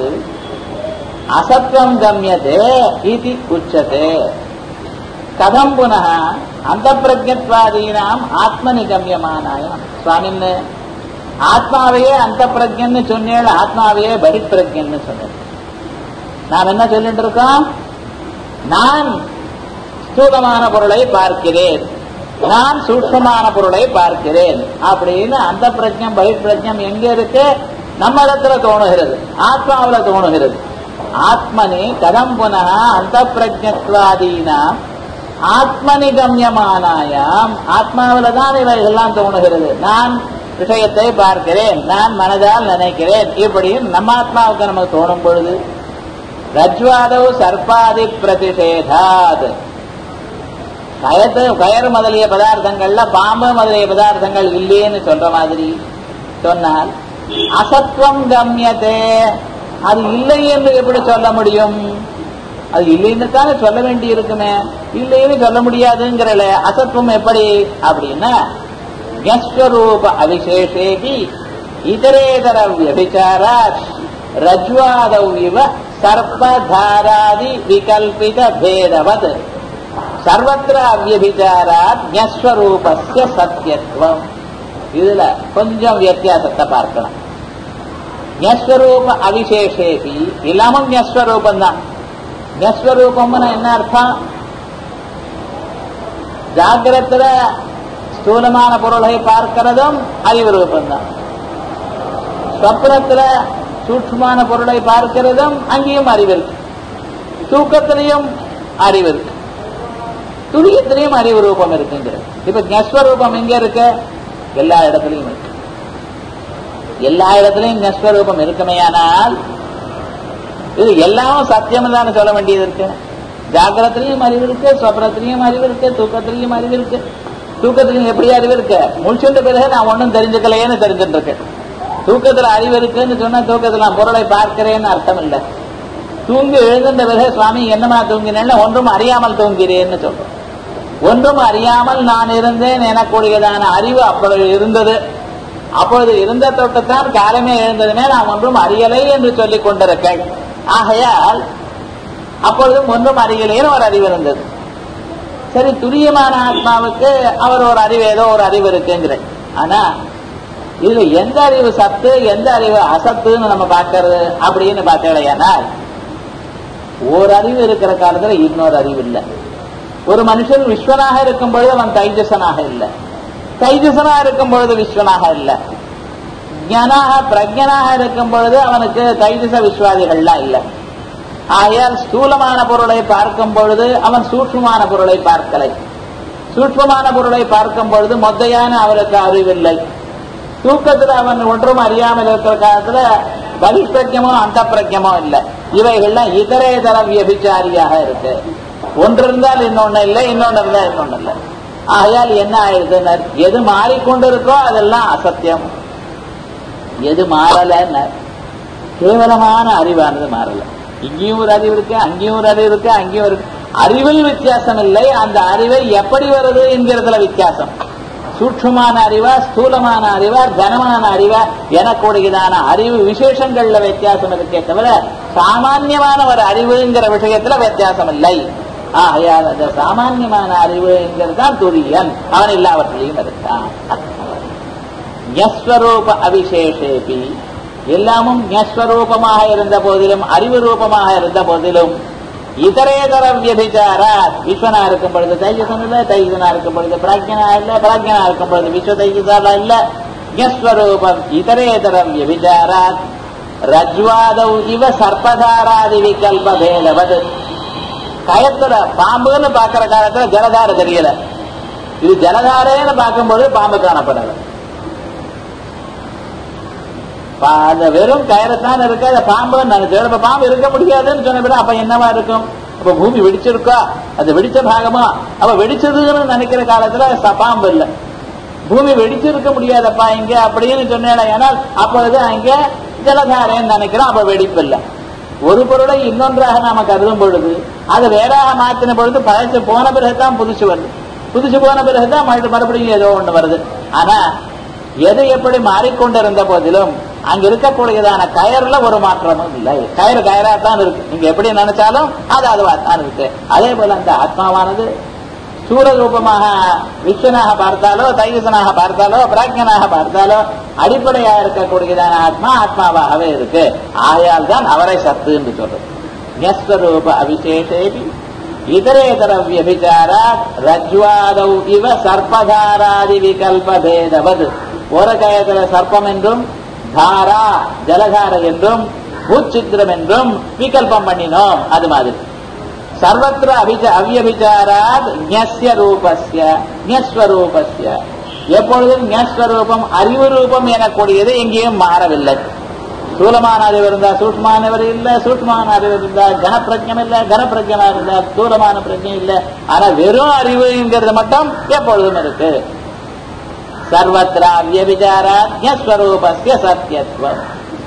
அசத்வம் கம்யதே இது உச்சதே கதம் புனः அந்த பிரஜத்வாதீனாம் ஆத்மனி கம்யமானாயாம் சுவாமின்னு ஆத்மாவையே அந்த பிரஜன்னு சொன்னேன் ஆத்மாவையே பரிப்பிரஜன்னு சொன்னேன் நாம் என்ன சொல்லிட்டு இருக்கோம் நான் ஸ்தூலமான பொருளை பார்க்கிறேன் நான் சூட்சமான பொருளை பார்க்கிறேன் அப்படின்னு அந்த பிரஜம் பகிர்பிரஜம் எங்க இருக்கு நம்ம இடத்துல தோணுகிறது ஆத்மாவுல தோணுகிறது ஆத்மனி கதம் புனः அந்த பிரஜத்வாதீனா ஆத்மனி கம்யமானாயாம் ஆத்மாவில தான் இவைகள்லாம் தோணுகிறது நான் விஷயத்தை பார்க்கிறேன் நான் மனதால் நினைக்கிறேன் இப்படி நம்ம ஆத்மாவுக்கு நமக்கு தோணும் பொழுது ரஜ்வாதவ் சர்ப்பாதி பிரதிஷேதாத் கயத்து கயறு முதலிய பதார்த்தங்கள்ல பாம்பு முதலிய பதார்த்தங்கள் இல்லைன்னு சொல்ற மாதிரி சொன்னால் அசத்துவம் கம்யதே அது இல்லை என்று எப்படி சொல்ல முடியும் அது இல்லைன்னு தானே சொல்ல வேண்டி இருக்குமே இல்லைன்னு சொல்ல முடியாதுங்கிறல அசத்துவம் எப்படி அப்படின்னா யஸ்வரூப அவிசேஷேகி இதரேதர வியபிச்சாராத் ரஜ்வாதவ் இவ சர்ப்பதாராதி விகல்பித பேதவத் சர்வத்திர அவ்யபிச்சாராத் ஞஸ்வரூபஸ்ய சத்தியத்துவம் இதுல கொஞ்சம் வித்தியாசத்தை பார்க்கலாம் ஞஸ்வரூப அவிசேஷேபி எல்லாமும் ஞஸ்வரூபம் தான் ஞஸ்வரூபம்னு என்ன அர்த்தம் ஜாகிரத்துல ஸ்தூலமான பொருளை பார்க்கிறதும் அறிவு ரூபம்தான் சொப்னத்துல சூட்சமான பொருளை பார்க்கிறதும் அங்கேயும் அறிவு இருக்கு தூக்கத்திலையும் அறிவு இருக்கு துரியத்திலையும் அறிவு ரூபம் இருக்குங்கிறது இப்ப ஞஸ்வரூபம் எங்க இருக்கு எல்லா இடத்துலையும் இருக்கு எல்லா இடத்துலையும் ஞஸ்வரூபம் இருக்குமேயானால் இது எல்லாமும் சத்தியம் தான் சொல்ல வேண்டியது இருக்கு ஜாகிரத்திலையும் அறிவு இருக்கு சொப்னத்திலையும் அறிவு இருக்கு தூக்கத்திலையும் அறிவு இருக்கு தூக்கத்திலையும் எப்படி அறிவு இருக்கு முழிச்சுட்ட பிறகு நான் ஒன்றும் தெரிஞ்சுக்கலையேன்னு தெரிஞ்சுட்டு இருக்கேன் தூக்கத்துல அறிவு இருக்குன்னு சொன்னா தூக்கத்துல நான் பொருளை பார்க்கிறேன்னு அர்த்தம் இல்லை தூங்கி எழுந்த பிறகு சுவாமி என்னமா தூங்கினேன்னு ஒன்றும் அறியாமல் தூங்கிறேன்னு சொல்றோம் ஒன்றும் அறியாமல் நான் இருந்தேன் எனக்கூடியதான அறிவு அப்பொழுது இருந்தது அப்பொழுது இருந்த தொட்டுத்தான் காலமே எழுந்ததுமே நான் ஒன்றும் அறியலை என்று சொல்லிக் கொண்டிருக்கேன் ஆகையால் அப்பொழுதும் ஒன்றும் அறியலைன்னு ஒரு அறிவு இருந்தது சரி துரியமான ஆத்மாவுக்கு அவர் ஒரு அறிவு ஏதோ ஒரு அறிவு இருக்குங்கிற ஆனா இதுல எந்த அறிவு சத்து எந்த அறிவு அசத்துன்னு நம்ம பார்க்கறது அப்படின்னு பார்த்தீங்களேனால் ஒரு அறிவு இருக்கிற காலத்துல இன்னொரு அறிவு இல்லை ஒரு மனுஷன் விஸ்வனாக இருக்கும் பொழுது அவன் தைஜசனாக இல்லை தைஜசனா இருக்கும் பொழுது விஸ்வனாக இல்லை ஞானாக பிரஜனாக இருக்கும் பொழுது அவனுக்கு தைஜச விஸ்வாதிகள்லாம் இல்லை ஆகையால் ஸ்தூலமான பொருளை பார்க்கும் பொழுது அவன் சூட்சமான பொருளை பார்க்கலை சூட்சமான பொருளை பார்க்கும் பொழுது மொத்தையான அவருக்கு அறிவில்லை தூக்கத்துல அவன் ஒன்றும் அறியாமல் இருக்கிற காலத்துல பலிஷ்பிரஜமோ அந்த பிரஜமோ இல்லை இவைகள்லாம் இதரேதர வியபிச்சாரியாக இருக்கு ஒன்று இருந்தால் இன்னொன்னு இல்லை இன்னொன்னு இருந்தால் இன்னொன்னு இல்லை ஆகையால் என்ன ஆயிடுதுன்னு எது மாறிக்கொண்டிருக்கோ அதெல்லாம் அசத்தியம் எது மாறலன்னு கேவலமான அறிவானது மாறல இங்கேயும் ஒரு அறிவு இருக்கு அங்கேயும் ஒரு அறிவு இருக்கு அங்கேயும் இருக்கு அறிவில் வித்தியாசம் இல்லை அந்த அறிவை எப்படி வருது என்கிறதுல வித்தியாசம் சூட்சமான அறிவா ஸ்தூலமான அறிவா கனமான அறிவா எனக்கூடியதான அறிவு விசேஷங்கள்ல வித்தியாசம் இருக்கே தவிர சாமான்யமான ஒரு அறிவுங்கிற விஷயத்துல வித்தியாசம் இல்லை ஆகையால் அந்த சாமான்யமான அறிவுங்கிறது தான் துரியன் அவன் எல்லாவற்றிலையும் இருக்கான் ஞஸ்வரூப அவிசேஷேபி எல்லாமும் ஞஸ்வரூபமாக இருந்த போதிலும் அறிவு ரூபமாக இருந்த போதிலும் இதரேதர வியபிச்சாரா விஸ்வனா இருக்கும் பொழுது தைஜசன் இல்ல தைஜனா இருக்கும் பொழுது பிராஜ்யனா இல்ல பிராஜ்யனா இருக்கும் பொழுது விஸ்வ தைஜசாலா இல்ல ஞஸ்வரூபம் இதரேதர வியபிச்சாரா ரஜ்வாதௌ இவ சர்ப்பதாராதி விகல்ப பேதவது கயத்துல பாம்புன்னு பாக்குற காலத்துல ஜலதார தெரியல இது ஜலதாரேன்னு பார்க்கும்போது பாம்பு காணப்படல அந்த வெறும் கயிறத்தான் இருக்கு அந்த பாம்பு நினைச்சு இப்ப பாம்பு இருக்க முடியாதுன்னு சொன்ன பிறகு அப்ப என்னவா இருக்கும் அப்ப பூமி வெடிச்சிருக்கா அது வெடிச்ச பாகமா அப்ப வெடிச்சதுன்னு நினைக்கிற காலத்துல ச- பாம்பு இல்ல பூமி வெடிச்சிருக்க முடியாதப்பா இங்க அப்படின்னு சொன்னேன் ஏனால் அப்பொழுது அங்க ஜலதாரேன்னு நினைக்கிறோம் அப்ப வெடிப்பு இல்லை ஒரு பொருளை இன்னொன்றாக நாம கருதும் பொழுது அது வேறாக மாத்தின பொழுது பழசு போன பிறகுதான் புதுசு வருது புதுசு போன பிறகுதான் மறுபடியும் மறுபடியும் ஏதோ ஒண்ணு வருது ஆனா எது எப்படி மாறிக்கொண்டிருந்த போதிலும் அங்க இருக்கக்கூடியதான கயர்ல ஒரு மாற்றமும் இல்லை கயிறு கயரா தான் இருக்கு நீங்க எப்படி நினைச்சாலும் அது அதுவா தான் இருக்கு அதே போல அந்த ஆத்மாவானது சூர ரூபமாக விஸ்வனாக பார்த்தாலோ தைஜசனாக பார்த்தாலோ பிராஜ்யனாக பார்த்தாலோ அடிப்படையா இருக்கக்கூடியதான ஆத்மா ஆத்மாவாகவே இருக்கு ஆயால் தான் அவரை சத்து என்று சொல்றது ஞஸ்வரூப அபிஷேஷேபி இதரேதர வியபிச்சாரா ரஜ்வாதௌ இவ சர்ப்பதாராதி விகல்ப பேதவது ஒரு கயத்துல சர்ப்பம் என்றும் தாரா ஜலதார என்றும் பூச்சித்திரம் என்றும் விகல்பம் பண்ணினோம் அது மாதிரி சர்வத்திர அபிஜ அவ்யபிச்சாராத் ஞஸ்ய ரூபஸ்ய ஞஸ்வரூபஸ்ய எப்பொழுதும் ஞஸ்வரூபம் அறிவு ரூபம் எனக்கூடியது எங்கேயும் மாறவில்லை ஸ்தூலமான அறிவு இருந்தா சூட்சமானவர் இல்ல சூட்சமான அறிவு இருந்தா கனப்பிரஜம் இல்ல கனப்பிரஜமா இருந்தா ஸ்தூலமான பிரஜம் இல்ல ஆனா வெறும் அறிவுங்கிறது மட்டும் எப்பொழுதும் இருக்கு சர்வத்திர அவ்யபிச்சாராத் ஞஸ்வரூபஸ்ய சத்தியத்துவம்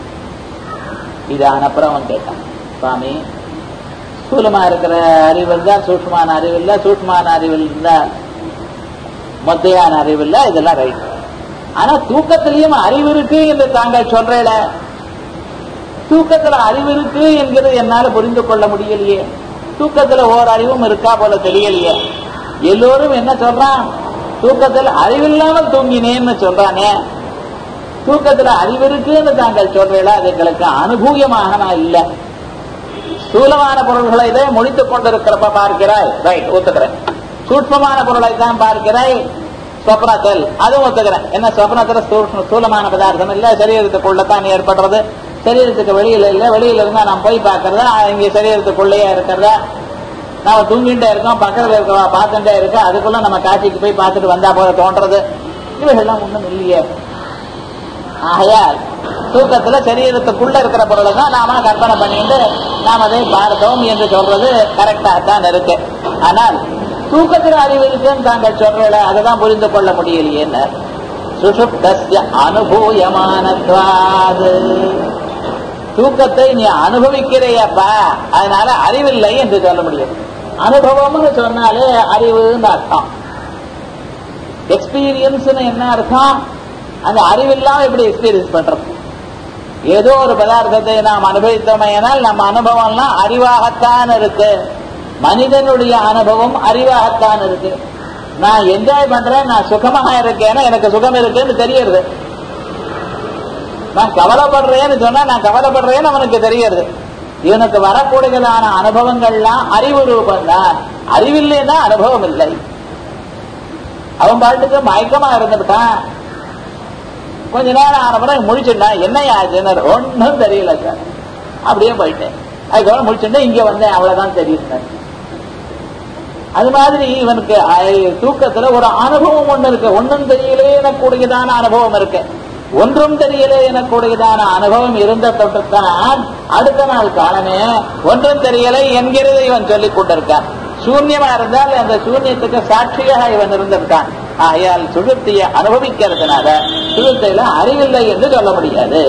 இதான அப்புறம் அவன் கேட்டான் சுவாமி ஸ்தூலமா இருக்கிற அறிவு இருந்தா சூட்சமான அறிவு இல்ல சூட்சமான அறிவு இருந்தா மொத்தையான அறிவு இல்ல இதெல்லாம் ரைட் ஆனா தூக்கத்திலையும் அறிவு இருக்கு என்று தாங்கள் சொல்றேல தூக்கத்துல அறிவு இருக்கு என்கிறது என்னால புரிந்து கொள்ள முடியலையே தூக்கத்துல ஓர் அறிவும் இருக்கா போல தெரியலையே எல்லோரும் என்ன சொல்றான் தூக்கத்தில் அறிவில்லாமல் தூங்கினேன்னு சொல்றானே தூக்கத்துல அறிவு இருக்குன்னு தாங்கள் சொல்றீங்களா அது எங்களுக்கு அனுபூயமாக நான் இல்லை ஸ்தூலமான பொருள்களை இதை முடித்துக் கொண்டிருக்கிறப்ப பார்க்கிறாய் ரைட் ஒத்துக்கிறேன் சூட்சமான பொருளை தான் பார்க்கிறாய் சொப்னத்தில் அதுவும் ஒத்துக்கிறேன் என்ன சொப்னத்துல ஸ்தூ- ஸ்தூலமான பதார்த்தம் இல்ல சரீரத்துக்குள்ளதான் ஏற்படுறது சரீரத்துக்கு வெளியில இல்ல வெளியில இருந்தா நாம் போய் பார்க்கறதா இங்க சரீரத்துக்குள்ளேயே இருக்கிறதா நாம தூங்கிட்டே இருக்கோம் பக்கத்துல இருக்கவா பார்த்துட்டே இருக்க அதுக்குள்ள நம்ம காட்சிக்கு போய் பார்த்துட்டு வந்தா போல தோன்றது இவைகள்லாம் ஒண்ணும் இல்லையே ஆகையால் தூக்கத்துல சரீரத்துக்குள்ள இருக்கிற பொருளை தான் நாம கற்பனை பண்ணிட்டு நாம் அதை பார்த்தோம் என்று சொல்றது கரெக்டா தான் இருக்கு ஆனால் தூக்கத்துல அறிவு இருக்குன்னு தாங்கள் சொல்றல அதை தான் புரிந்து கொள்ள முடியலையேன்னு சுஷுப்தஸ்ய அனுபூயமானத்வாது தூக்கத்தை நீ அனுபவிக்கிறையப்பா அதனால அறிவில்லை என்று சொல்ல முடியும் அனுபவம்னு சொன்னாலே அறிவுன்னு அர்த்தம் எக்ஸ்பீரியன்ஸ்னு என்ன அர்த்தம் அந்த அறிவில்லாம எப்படி எக்ஸ்பீரியன்ஸ் பண்றது ஏதோ ஒரு பதார்த்தத்தை நாம் அனுபவித்தோமையானால் நம்ம அனுபவம்லாம் அறிவாகத்தான் இருக்கு மனிதனுடைய அனுபவம் அறிவாகத்தான் இருக்கு நான் என்ஜாய் பண்றேன் நான் சுகமாக இருக்கேன்னா எனக்கு சுகம் இருக்குன்னு தெரியுது நான் கவலைப்படுறேன்னு சொன்னா நான் கவலைப்படுறேன்னு அவனுக்கு தெரியுது இவனுக்கு வரக்கூடியதான அனுபவங்கள்லாம் அறிவு ரூபம்தான் அறிவில்லைன்னா அனுபவம் இல்லை அவன் பாட்டுக்கு மயக்கமா இருந்துட்டான் கொஞ்ச நேரம் ஆன பிறகு முடிச்சுட்டான் என்ன ஆச்சுன்னு ஒன்றும் தெரியல சார் அப்படியே போயிட்டேன் அதுக்கப்புறம் முடிச்சுட்டேன் இங்க வந்தேன் அவ்வளவுதான் தெரியும் அது மாதிரி இவனுக்கு அஹ், தூக்கத்துல ஒரு அனுபவம் ஒண்ணு இருக்கு ஒன்றும் தெரியலே எனக்கூடியதான அனுபவம் இருக்கு ஒன்றும் தெரியலே எனக்கூடியதான அனுபவம் இருந்த தொட்டுத்தான் அடுத்த நாள் காலமே ஒன்றும் தெரியலை என்கிறது இவன் சொல்லிக் கொண்டிருக்கான் சூன்யமா இருந்தால் அந்த சூன்யத்துக்கு சாட்சியாக இவன் இருந்திருக்கான் ஆகையால் சுழுத்தியை அனுபவிக்கிறதுனால சுழுத்தையில அறிவில்லை என்று சொல்ல முடியாது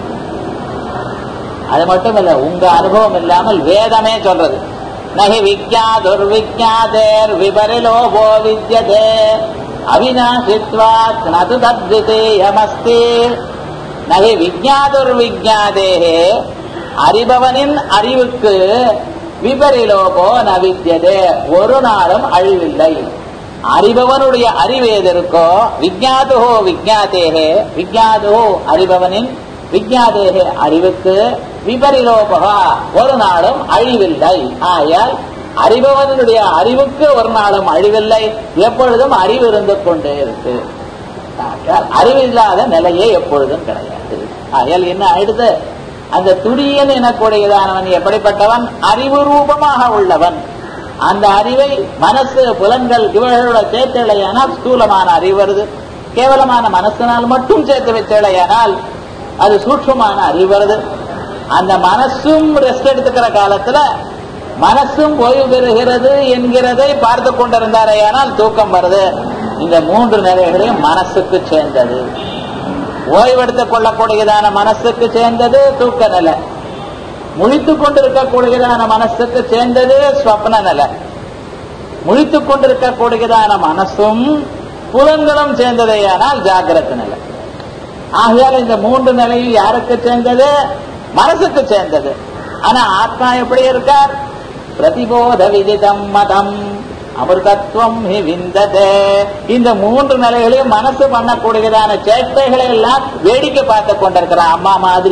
அது மட்டும் இல்ல உங்க அனுபவம் இல்லாமல் வேதமே சொல்றது நகி விஜாதுர் விஜாதேர் விபரிலோபோ வித்யதே அவிநாசித்வாத் நது தத்விதேயமஸ்தி நகி விஜாதுர் விஜாதேஹே அறிபவனின் அறிவுக்கு விபரிலோபோ ந வித்யதே ஒரு நாளும் அழிவில்லை அறிபவனுடைய அறிவு எது இருக்கோ விஜாதுஹோ விஜாதேகே விஜாதுஹோ அறிபவனின் விஜாதேகே அறிவுக்கு விபரிலோபகா ஒரு நாளும் அழிவில்லை ஆயால் அறிபவனுடைய அறிவுக்கு ஒரு நாளும் அழிவில்லை எப்பொழுதும் அறிவு இருந்து கொண்டே இருக்கு ஆகையால் அறிவில்லாத நிலையே எப்பொழுதும் கிடையாது ஆகையால் என்ன ஆயிடுது அந்த துரியன் எனக்கூடியதானவன் எப்படிப்பட்டவன் அறிவு ரூபமாக உள்ளவன் அந்த அறிவை மனசு புலன்கள் இவர்களோட சேர்த்தலையானால் ஸ்தூலமான அறிவு வருது கேவலமான மனசினால் மட்டும் சேர்த்து வச்சலையானால் அது சூட்சமான அறிவு வருது அந்த மனசும் ரெஸ்ட் எடுத்துக்கிற காலத்துல மனசும் ஓய்வு பெறுகிறது என்கிறதை பார்த்து கொண்டிருந்தாரேயானால் தூக்கம் வருது இந்த மூன்று நிலைகளையும் மனசுக்கு சேர்ந்தது ஓய்வெடுத்துக் கொள்ளக்கூடியதான மனசுக்கு சேர்ந்தது தூக்க நிலை முழித்துக் கொண்டிருக்கக்கூடியதான மனசுக்கு சேர்ந்தது ஸ்வப்ன நிலை முழித்துக் கொண்டிருக்கக்கூடியதான மனசும் புலன்களும் சேர்ந்ததேயானால் ஜாகிரத நிலை ஆகையால் இந்த மூன்று நிலையும் யாருக்கு சேர்ந்தது மனசுக்கு சேர்ந்தது ஆனா ஆத்மா எப்படி இருக்கார் பிரதிபோத விதிதம் மதம் அமிர்தத்துவம் ஹி விந்ததே இந்த மூன்று நிலைகளையும் மனசு பண்ணக்கூடியதான சேட்டைகளை எல்லாம் வேடிக்கை பார்த்து கொண்டிருக்கிறான் அம்மா மாதிரி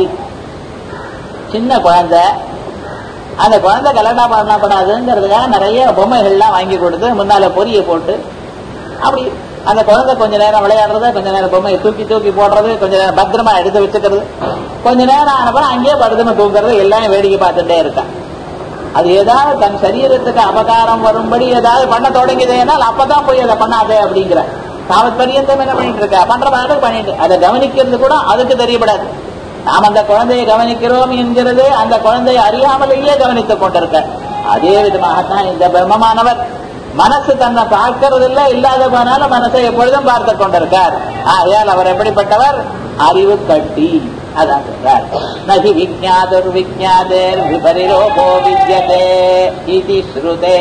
சின்ன குழந்தை அந்த குழந்தை கல்யாணா பண்ணப்படாதுங்கிறதுக்காக நிறைய பொம்மைகள்லாம் வாங்கி கொடுத்து முன்னால பொரிய போட்டு அப்படி அந்த குழந்தை கொஞ்ச நேரம் விளையாடுறது கொஞ்ச நேரம் பொம்மையை தூக்கி தூக்கி போடுறது கொஞ்ச நேரம் பத்திரமா எடுத்து வச்சுக்கிறது கொஞ்ச நேரம் ஆனப்பறம் அங்கேயே படுத்துன்னு தூங்குறது எல்லாம் வேடிக்கை பார்த்துட்டே இருக்கான் அது ஏதாவது தன் சரீரத்துக்கு அபகாரம் வரும்படி ஏதாவது பண்ண தொடங்கியதுனால் அப்பதான் போய் அதை பண்ணாதே அப்படிங்கிற தாவத் பரியந்தம் என்ன பண்ணிட்டு இருக்க பண்ற மாதிரி பண்ணிட்டு அதை கவனிக்கிறது கூட அதுக்கு தெரியப்படாது நாம் அந்த குழந்தையை கவனிக்கிறோம் என்கிறது அந்த குழந்தையை அறியாமலேயே கவனித்துக் கொண்டிருக்க அதே விதமாகத்தான் இந்த பிரம்மமானவர் மனசு தன்னை பார்க்கறது இல்ல இல்லாத போனாலும் மனசை எப்பொழுதும் பார்த்து கொண்டிருக்கார் ஆகையால் அவர் எப்படிப்பட்டவர் அறிவு கட்டி அதான் சொல்றார் நகி விஜாதுர் விஜாதேர் விபரிலோபோ வித்யதே இது ஸ்ருதே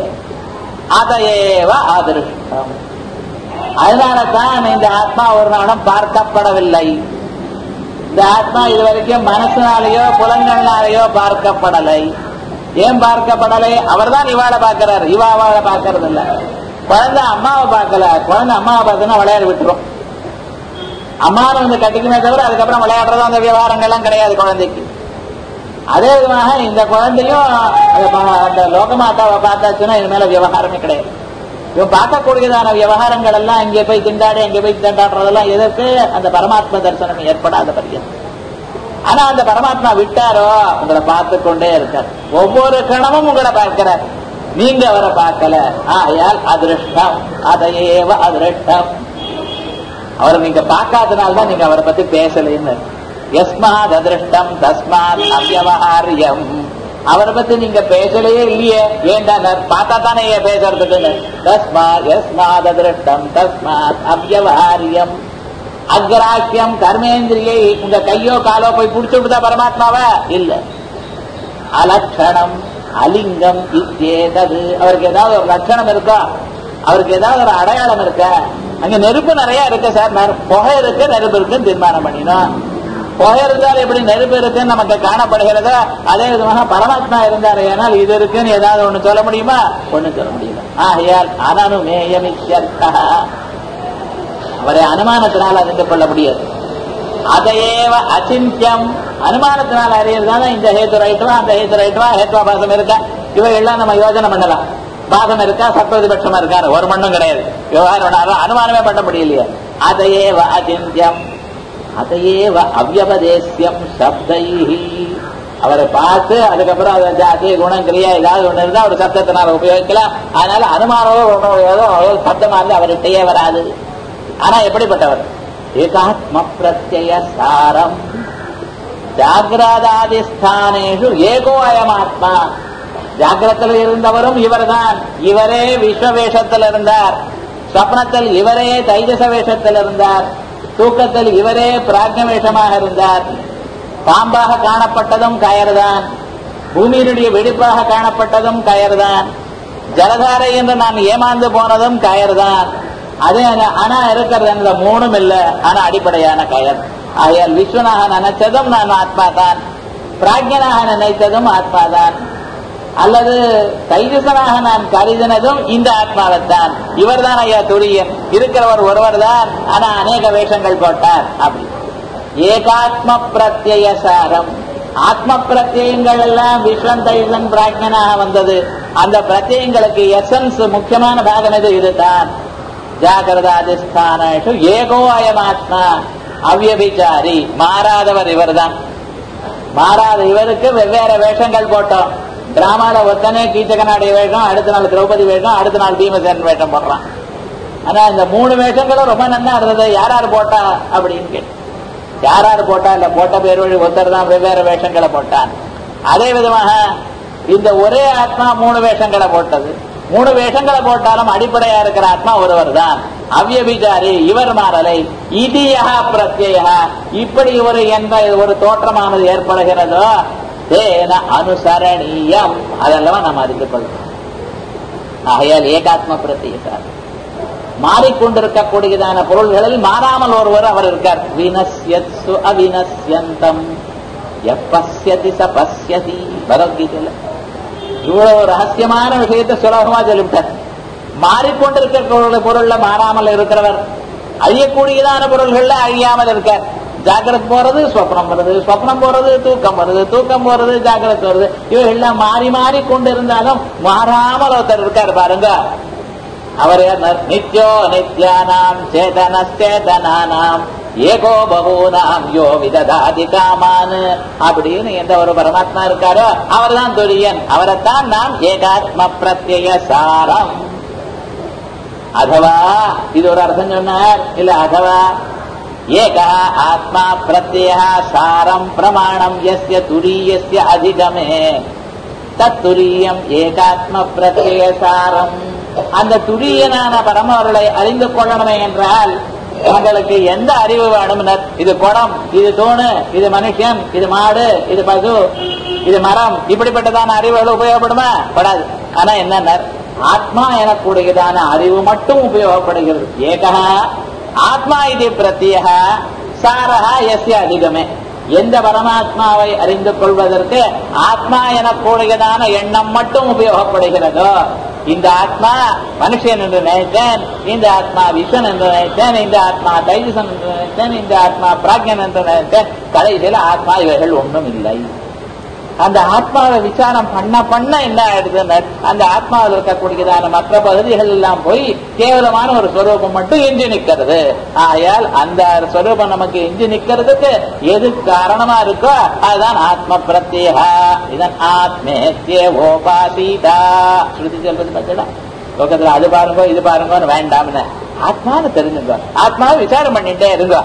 அதையேவ அதிருஷ்டம் அதனால தான் இந்த ஆத்மா ஒரு நாளும் பார்க்கப்படவில்லை இந்த ஆத்மா இதுவரைக்கும் மனசுனாலேயோ புலன்கள்னாலேயோ பார்க்கப்படலை ஏன் பார்க்கப்படலை அவர் தான் இவாளை பார்க்கிறார் இவா அவளை பார்க்கறது இல்ல குழந்தை அம்மாவை பார்க்கல குழந்தை அம்மாவை பார்த்தோன்னா விளையாட விட்டுரும் அம்மாவை வந்து கட்டிக்குமே தவிர அதுக்கப்புறம் விளையாடுறதும் அந்த விவகாரங்கள்லாம் கிடையாது குழந்தைக்கு அதே விதமாக இந்த குழந்தையும் அந்த ப- அந்த லோகமாதாவை பார்த்தாச்சுன்னா இது மேல விவகாரமே கிடையாது இவன் பார்க்கக்கூடியதான விவகாரங்கள் எல்லாம் இங்கே போய் திண்டாடி அங்கே போய் திண்டாடுறதெல்லாம் எதற்கு அந்த பரமாத்ம தரிசனம் ஏற்படாத பரியது ஆனா அந்த பரமாத்மா விட்டாரோ உங்களை பார்த்து கொண்டே இருக்கார் ஒவ்வொரு கணமும் உங்களை பார்க்கிறார் நீங்க அவரை பார்க்கல ஆயால் அதிருஷ்டம் அதையேவ அதிருஷ்டம் அவரை நீங்க பார்க்காதனால தான் நீங்க அவரை பத்தி பேசலைன்னு எஸ்மாத் அதிருஷ்டம் தஸ்மாத் அவ்யவஹாரியம் அவரை பத்தி நீங்க பேசலையே இல்லையே ஏன்டா பார்த்தா தானே ஏன் பேசுறதுக்குன்னு தஸ்மாத் எஸ்மாத் அதிருஷ்டம் தஸ்மாத் அவ்யவஹாரியம் அக்ராக்கியம் கர்மேந்திரியை உங்க கையோ காலோ போய் புடிச்சு விடுதா பரமாத்மாவ இல்ல அலட்சணம் அலிங்கம் இத்தியேதது அவருக்கு ஏதாவது ஒரு லட்சணம் இருக்கா அவருக்கு ஏதாவது ஒரு அடையாளம் இருக்கா அங்க நெருப்பு நிறைய இருக்கு சார் நெரு- புகை இருக்கு நெருப்பு இருக்குன்னு தீர்மானம் பண்ணினோம் புகை இருந்தால் எப்படி நெருப்பு இருக்குன்னு நமக்கு காணப்படுகிறதோ அதே விதமாக பரமாத்மா இருந்தார் ஏனால் இது இருக்குன்னு ஏதாவது ஒண்ணு சொல்ல முடியுமா ஒண்ணு சொல்ல முடியல ஆகையால் அனனுமேயமித்யர்த்தா அவரை அனுமானத்தினால் அறிந்து கொள்ள முடியாது அதையேவ அச்சிந்தியம் அனுமானத்தினால் அறியறதான இந்த ஹேத்து ரைட்டுவா அந்த ஹேத்து ரைட்டுவா ஹேத்வாபாசம் இருக்கா இவைகள்லாம் நம்ம யோஜனை பண்ணலாம் பாதம் இருக்கா சத்வதிபட்சமா இருக்கா ஒரு மண்ணும் கிடையாது விவகாரம் பண்ணாலும் அனுமானமே பண்ண முடியலையே அதையேவ அச்சிந்தியம் அதையேவ அவ்வபதேசியம் சப்தைஹி அவரை பார்த்து அதுக்கப்புறம் அதை ஜாதி குணம் கிரியா ஏதாவது ஒண்ணு இருந்தா ஒரு சப்தத்தினால உபயோகிக்கலாம் அதனால அனுமானமோ ஒன்றோ சப்தமா இருந்து அவர்கிட்டயே வராது ஆனா எப்படிப்பட்டவர் ஏகாத்ம பிரத்யய சாரம் ஜாகிரதாதிஸ்தானேஷு ஏகோ அயமாத்மா ஜாகிரத்தில் இருந்தவரும் இவர்தான் இவரே விஸ்வ வேஷத்தில் இருந்தார் ஸ்வப்னத்தில் இவரே தைஜச வேஷத்தில் இருந்தார் தூக்கத்தில் இவரே பிராஜ்ய வேஷமாக இருந்தார் பாம்பாக காணப்பட்டதும் கயர்தான் பூமியினுடைய வெடிப்பாக காணப்பட்டதும் கயர்தான் ஜலதாரை என்று நான் ஏமாந்து போனதும் கயர்தான் அதே அந்த- ஆனா இருக்கிறது அந்த மூணும் இல்ல ஆனா அடிப்படையான கயர் ஆகையால் விஸ்வனாக நினைச்சதும் நான் ஆத்மா தான் பிராஜ்யனாக நினைத்ததும் ஆத்மா தான் அல்லது தைஜசனாக நான் கருதினதும் இந்த ஆத்மாவைத்தான் இவர்தான் ஐயா துரியன் இருக்கிறவர் ஒருவர் தான் ஆனா அநேக வேஷங்கள் போட்டார் அப்படி ஏகாத்ம பிரத்யய சாரம் ஆத்ம பிரத்யயங்கள் எல்லாம் விஸ்வன் தைஜன் பிராஜ்யனாக வந்தது அந்த பிரத்யயங்களுக்கு எசன்ஸ் முக்கியமான பாகம் எது இதுதான் ஜாகிரதாதிஸ்தானு ஏகோ அயமாத்மா அவ்யபிச்சாரி மாறாதவர் இவர்தான் மாறாத இவருக்கு வெவ்வேறு வேஷங்கள் போட்டோம் டிராமால ஒத்தனே கீச்சகனாடைய வேஷம் அடுத்த நாள் திரௌபதி வேஷம் அடுத்த நாள் பீமசேன் வேஷம் போடுறான் ஆனா இந்த மூணு வேஷங்களும் ரொம்ப நன்னா இருந்தது யார் யார் போட்டா அப்படின்னு கேட்டு யார் யார் போட்டா இல்ல போட்ட பேர் வழி ஒருத்தர் தான் வெவ்வேறு வேஷங்களை போட்டான் அதே விதமாக இந்த ஒரே ஆத்மா மூணு வேஷங்களை போட்டது மூணு வேஷங்களை போட்டாலும் அடிப்படையா இருக்கிற ஆத்மா ஒருவர் தான் அவ்யபிச்சாரி இவர் மாறலை இதியா பிரத்யா இப்படி ஒரு என்ற ஒரு தோற்றமானது ஏற்படுகிறதோ தேன அனுசரணீயம் அதெல்லாம் நாம் அறிந்து கொள்ளும் ஆகையால் ஏகாத்ம பிரத்யேசார் மாறிக்கொண்டிருக்கக்கூடியதான பொருள்களில் மாறாமல் ஒருவர் அவர் இருக்கார் வினஸ்யத்சு அவினஸ்யந்தம் எப்பஸ்யதி ச பஸ்யதி பகவத்கீதையில இவ்வளவு ரகசியமான விஷயத்தை சுலபமா சொல்லிவிட்டார் மாறிக்கொண்டிருக்க பொருள்ல மாறாமல் இருக்கிறவர் அழியக்கூடியதான பொருள்கள்ல அழியாமல் இருக்கார் ஜாக்கிரத் போறது சொப்னம் வருது சொப்னம் போறது தூக்கம் வருது தூக்கம் போறது ஜாக்கிரத் வருது இவைகள்லாம் மாறி மாறி கொண்டிருந்தாலும் மாறாமல் ஒருத்தர் இருக்கார் பாருங்க அவர் யார்? நித்யோ நித்யானாம் சேதனச்சேதனானாம் ஏகோ பகூனாம் யோ விததாதி காமான் அப்படின்னு எந்த ஒரு பரமாத்மா இருக்காரோ அவர்தான் துரியன் அவரைத்தான் நாம் ஏகாத்ம பிரத்யய சாரம் அதவா இது ஒரு அர்த்தம் சொன்னார் இல்ல அதவா ஏகா ஆத்மா பிரத்ய சாரம் பிரமாணம் எஸ்ய துரியஸ்ய அதிகமே தத்துரியம் ஏகாத்ம பிரத்யய சாரம் அந்த துரியனான பரமவர்களை அறிந்து கொள்ளணுமே என்றால் உங்களுக்கு எந்த அறிவு வேணும்னர் இது குடம் இது தூணு இது மனுஷன் இது மாடு இது பசு இது மரம் இப்படிப்பட்டதான அறிவுகள் உபயோகப்படுமா படாது ஆனா என்னன்னர் ஆத்மா எனக்கூடியதான அறிவு மட்டும் உபயோகப்படுகிறது ஏகா ஆத்மா இது பிரத்யக சாரஹா எஸ்ய அதிகமே எந்த பரமாத்மாவை அறிந்து கொள்வதற்கு ஆத்மா எனக்கூடியதான எண்ணம் மட்டும் உபயோகப்படுகிறதோ இந்த ஆத்மா மனுஷன் என்று நினைத்தேன் இந்த ஆத்மா விஸ்வன் என்று நினைத்தேன் இந்த ஆத்மா தைஜசன் என்று நினைத்தேன் இந்த ஆத்மா பிராக்யன் என்று நினைத்தேன் கடைசியில் ஆத்மா இவைகள் ஒன்றும் இல்லை அந்த ஆத்மாவை விசாரம் பண்ண பண்ண என்ன ஆயிடுதுன்னு அந்த ஆத்மாவில் இருக்கக்கூடியதான மற்ற பகுதிகள் எல்லாம் போய் கேவலமான ஒரு ஸ்வரூபம் மட்டும் எஞ்சி நிக்கிறது ஆயால் அந்த ஸ்வரூபம் நமக்கு எஞ்சி நிக்கிறதுக்கு எது காரணமா இருக்கோ அதுதான் ஆத்ம பிரத்யேகா இதன் ஆத்மேத்திய ஓபாசீதா ஸ்ருதி சொல்றது பார்த்தா லோகத்துல அது பாருங்க இது பாருங்கன்னு வேண்டாம்னு ஆத்மான்னு தெரிஞ்சுங்க ஆத்மாவை விசாரம் பண்ணிட்டே இருங்க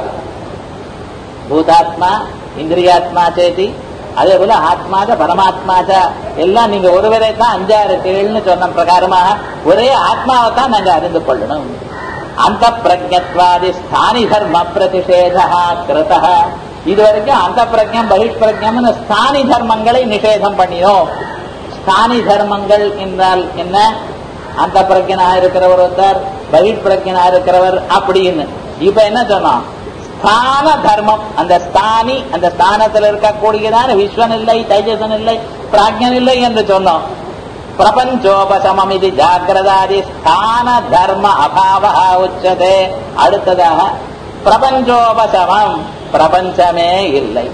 பூதாத்மா இந்திரியாத்மா சேதி அதே போல ஆத்மாத பரமாத்மாத எல்லாம் நீங்க ஒருவரே தான் அஞ்சாறு கீழ்னு சொன்ன பிரகாரமாக ஒரே ஆத்மாவை தான் நாங்க அறிந்து கொள்ளணும் அந்த பிரஜத்வாதி ஸ்தானி தர்ம பிரதிஷேதா கிருதா இதுவரைக்கும் அந்த பிரஜம் பகிஷ்பிரஜம்னு ஸ்தானி தர்மங்களை நிஷேதம் பண்ணினோம் ஸ்தானி தர்மங்கள் என்றால் என்ன அந்த பிரஜனா இருக்கிறவர் ஒருத்தர் பகிர் பிரஜனா இருக்கிறவர் அப்படின்னு இப்ப என்ன சொன்னோம் ஸ்தான தர்மம் அந்த ஸ்தானி அந்த ஸ்தானத்தில் இருக்கக்கூடியதான விஸ்வன் இல்லை தைஜசன் இல்லை பிராஜ்யன் இல்லை என்று சொன்னோம் பிரபஞ்சோபசமம் இது ஜாகிரதாதி ஸ்தான தர்ம அபாவ உச்சதே அடுத்ததாக பிரபஞ்சோபசமம் பிரபஞ்சமே இல்லை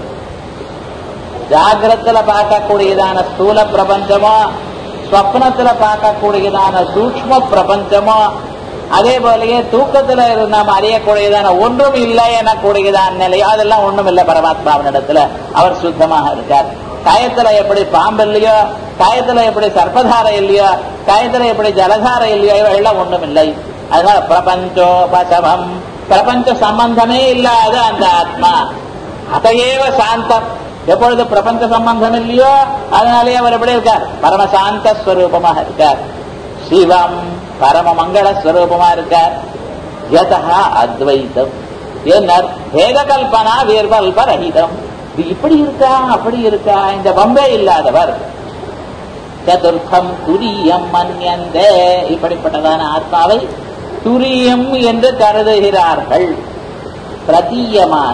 ஜாகிரத்துல பார்க்கக்கூடியதான ஸ்தூல பிரபஞ்சமோ ஸ்வப்னத்துல பார்க்கக்கூடியதான சூக்ம பிரபஞ்சமோ அதே போலயே தூக்கத்துல நாம் அறியக்கூடியதான ஒன்றும் இல்லை எனக்கூடியதான நிலையோ அதெல்லாம் ஒண்ணும் இல்லை பரமாத்மாவினிடத்துல அவர் சுத்தமாக இருக்கார் கயத்துல எப்படி பாம்பு இல்லையோ கயத்துல எப்படி சர்ப்பதாரை இல்லையோ கயத்துல எப்படி ஜலதாரை இல்லையோ இவையெல்லாம் ஒண்ணும் இல்லை அதனால பிரபஞ்சோபசமம் பிரபஞ்ச சம்பந்தமே இல்லாத அந்த ஆத்மா அதையேவ சாந்தம் எப்பொழுது பிரபஞ்ச சம்பந்தம் இல்லையோ அதனாலே அவர் எப்படி இருக்கார் பரமசாந்த ஸ்வரூபமாக இருக்கார் சிவம் பரம மங்கள ஸ்வரூபமா இருக்கார் யதா அத்வைத்தம் என்ன வேத கல்பனா வீர்வல்ப ரஹிதம் இது இப்படி இருக்கா அப்படி இருக்கா இந்த பம்பே இல்லாதவர் சதுர்த்தம் துரியம் மன்யந்தே இப்படிப்பட்டதான ஆத்மாவை துரியம் என்று கருதுகிறார்கள் பிரதீயமான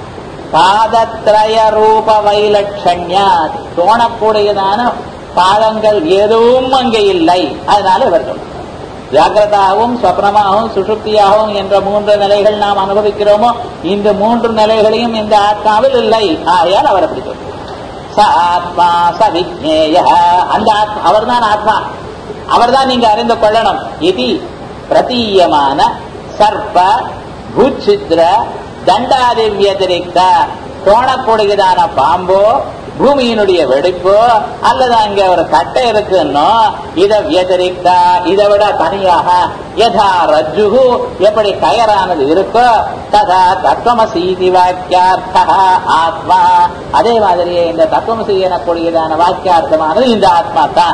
பாதத்ரய ரூப வைலட்சண்யா தோணக்கூடியதான பாதங்கள் எதுவும் அங்கே இல்லை அதனால இவர் சொல்றார் ஜாகிரதாகவும் ஸ்வப்னமாகவும் சுசுப்தியாகவும் என்ற மூன்று நிலைகள் நாம் அனுபவிக்கிறோமோ இந்த மூன்று நிலைகளையும் இந்த ஆத்மாவில் இல்லை ஆகையால் அவர் அப்படி சொல்றார் ச ஆத்மா ச விஜ்ஞேய அந்த ஆத்மா அவர்தான் ஆத்மா அவர்தான் நீங்க அறிந்து கொள்ளணும் இது பிரதீயமான சர்ப்ப பூச்சித்ர தண்டாதி வியதிரிக்த தோணக்கூடியதான பாம்போ பூமியினுடைய வெடிப்போ அல்லது அங்க ஒரு கட்டை இருக்குன்னோ இத வியதிரிக்தா இதை விட தனியாக யதா ரஜ்ஜு எப்படி கயரானது இருக்கோ ததா தத்துவமசீதி வாக்கியார்த்தா ஆத்மா அதே மாதிரியே இந்த தத்துவமசி எனக்கூடியதான வாக்கியார்த்தமானது இந்த ஆத்மா தான்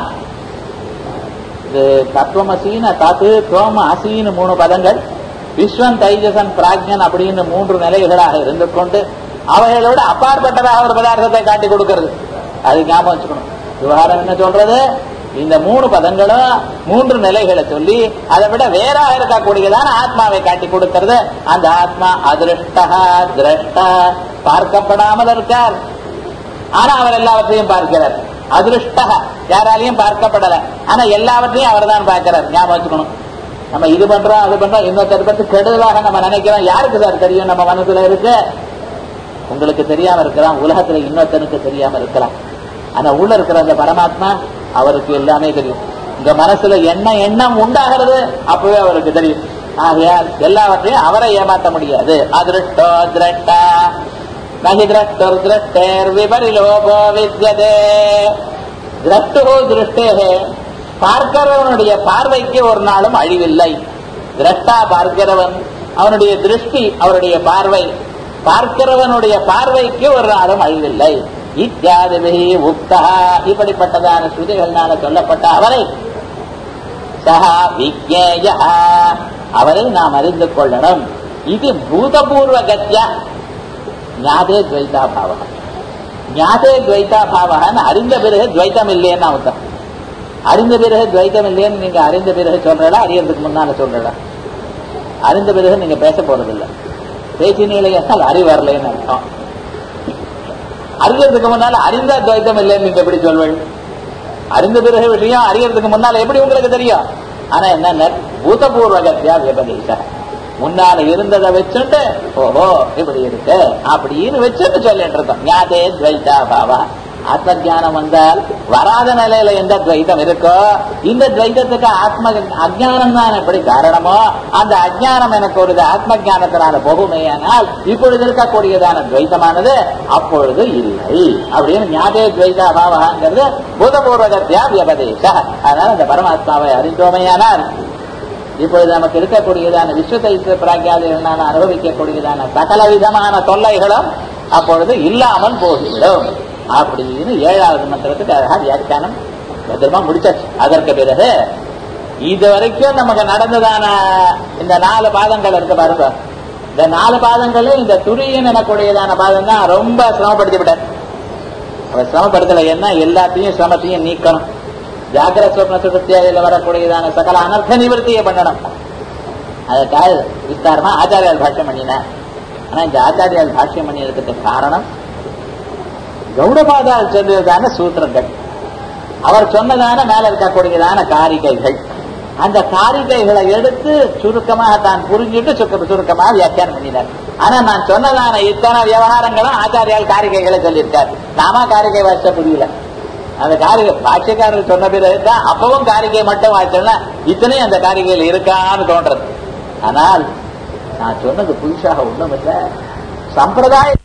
இது தத்துவமசீன தத்து தோம அசீன்னு மூணு பதங்கள் விஸ்வன் தைஜசன் பிராக்ஞன் அப்படின்னு மூன்று நிலைகளாக இருந்து கொண்டு அவைகளோட அப்பாற்பட்டதாக ஒரு பதார்த்தத்தை காட்டி கொடுக்கிறது அது ஞாபகம் வச்சுக்கணும் விவகாரம் என்ன சொல்றது இந்த மூணு பதங்களும் மூன்று நிலைகளை சொல்லி அதை விட வேறாக இருக்கக்கூடியதான ஆத்மாவை காட்டி கொடுக்கிறது அந்த ஆத்மா அதிருஷ்டா திரஷ்டா பார்க்கப்படாமல் இருக்கார் ஆனா அவர் எல்லாவற்றையும் பார்க்கிறார் அதிருஷ்டா யாராலையும் பார்க்கப்படல ஆனா எல்லாவற்றையும் அவர் தான் பார்க்கிறார் ஞாபகம் வச்சுக்கணும் நம்ம இது பண்றோம் அது பண்றோம் இன்னொருத்தர் பத்தி கெடுதலாக நம்ம நினைக்கிறோம் யாருக்கு சார் தெரியும் நம்ம மனசுல இருக்கு உங்களுக்கு தெரியாம இருக்கலாம் உலகத்துல இன்னொருத்தனுக்கு தெரியாம இருக்கலாம் ஆனா உள்ள இருக்கிற அந்த பரமாத்மா அவருக்கு எல்லாமே தெரியும் உங்க மனசுல என்ன எண்ணம் உண்டாகிறது அப்பவே அவருக்கு தெரியும் ஆகையால் எல்லாவற்றையும் அவரை ஏமாற்ற முடியாது அதிருஷ்டோ திரட்டா நகி திரஷ்டர் திரஷ்டேர் விபரிலோபோ வித்யதே திரஷ்டோ திருஷ்டேகே பார்க்கிறவனுடைய பார்வைக்கு ஒரு நாளும் அழிவில்லை திரஷ்டா பார்க்கிறவன் அவனுடைய திருஷ்டி அவருடைய பார்வை பார்க்கிறவனுடைய பார்வைக்கு ஒரு நாளும் அழிவில்லை இத்தியாதிபி உக்தா இப்படிப்பட்டதான ஸ்ருதிகள்னால சொல்லப்பட்ட அவரை சஹா விஜேய அவரை நாம் அறிந்து கொள்ளணும் இது பூதபூர்வ கத்தியா ஞாதே துவைதா பாவம் ஞாதே துவைதா பாவகன்னு அறிந்த பிறகு துவைத்தம் இல்லைன்னு அர்த்தம் அறிந்த பிறகு துவைத்தம் இல்லைன்னு நீங்க அறிந்த பிறகு சொல்றடா அறியறதுக்கு முன்னால சொல்றடா அறிந்த பிறகு நீங்க பேச போறதில்லை பேச்சினீங்களே அறிவு வரலைன்னு அர்த்தம் அறியறதுக்கு முன்னால அறிந்த துவைத்தம் இல்லைன்னு நீங்க எப்படி சொல்வீங்க அறிந்த பிறகு விஷயம் அறியறதுக்கு முன்னால எப்படி உங்களுக்கு தெரியும் ஆனா என்ன பூதபூர்வ கத்தியா விபதேச முன்னால இருந்ததை வச்சுட்டு ஓஹோ இப்படி இருக்கு அப்படின்னு வச்சுட்டு சொல்லிட்டு இருக்கோம் ஞாதே துவைதா பாவா ஆத்ம ஜானம் வந்தால் வராத நிலையில எந்த துவைத்தம் இருக்கோ இந்த துவைத்தத்துக்கு ஆத்ம அஜானம் தான் எப்படி காரணமோ அந்த அஜானம் எனக்கு ஒரு ஆத்ம ஜானத்தினால போகுமேயானால் இப்பொழுது இருக்கக்கூடியதான துவைத்தமானது அப்பொழுது இல்லை அப்படின்னு ஞாபக துவைதா பாவகாங்கிறது பூதபூர்வகத்தியா வியபதேச அதனால அந்த பரமாத்மாவை அறிந்தோமையானால் இப்பொழுது நமக்கு இருக்கக்கூடியதான விஸ்வதைத்த பிராக்கியாதிகளான அனுபவிக்கக்கூடியதான சகல விதமான தொல்லைகளும் அப்பொழுது இல்லாமல் போய்விடும் அப்படின்னு ஏழாவது மந்திரத்துக்கு அழகா வியாக்கியானம் பத்திரமா முடிச்சாச்சு அதற்கு பிறகு இது வரைக்கும் நமக்கு நடந்ததான இந்த நாலு பாதங்கள் இருக்கு பாருங்க இந்த நாலு பாதங்களும் இந்த துரியன் எனக்கூடியதான பாதம் தான் ரொம்ப சிரமப்படுத்தி விட்டார் அவர் சிரமப்படுத்தல என்ன எல்லாத்தையும் சிரமத்தையும் நீக்கணும் ஜாகிர சொப்ன சுகத்தியாதில் வரக்கூடியதான சகல அனர்த்த நிவர்த்தியை பண்ணணும் அதுக்காக விஸ்தாரமா ஆச்சாரியால் பாஷ்யம் பண்ணினார் ஆனா இந்த ஆச்சாரியால் பாஷ்யம் பண்ணியதுக்கு காரணம் கௌடபாதால் சொன்னதான சூத்திரங்கள் அவர் சொன்னதான மேல இருக்கக்கூடியதான காரிகைகள் அந்த காரிகைகளை எடுத்து சுருக்கமாக தான் புரிஞ்சுட்டு சுருக்க சுருக்கமாக வியாக்கியானம் பண்ணினார் ஆனா நான் சொன்னதான இத்தனை விவகாரங்களும் ஆச்சாரியால் காரிகைகளை சொல்லியிருக்கார் நாம காரிகை வாசிச்ச புரியல அந்த காரிகை பாட்சியக்காரர் சொன்ன பிறகு தான் அப்பவும் காரிகை மட்டும் வாசிச்சோம்னா இத்தனையும் அந்த காரிகையில் இருக்கான்னு தோன்றது ஆனால் நான் சொன்னது புதுசாக ஒண்ணும் இல்லை சம்பிரதாய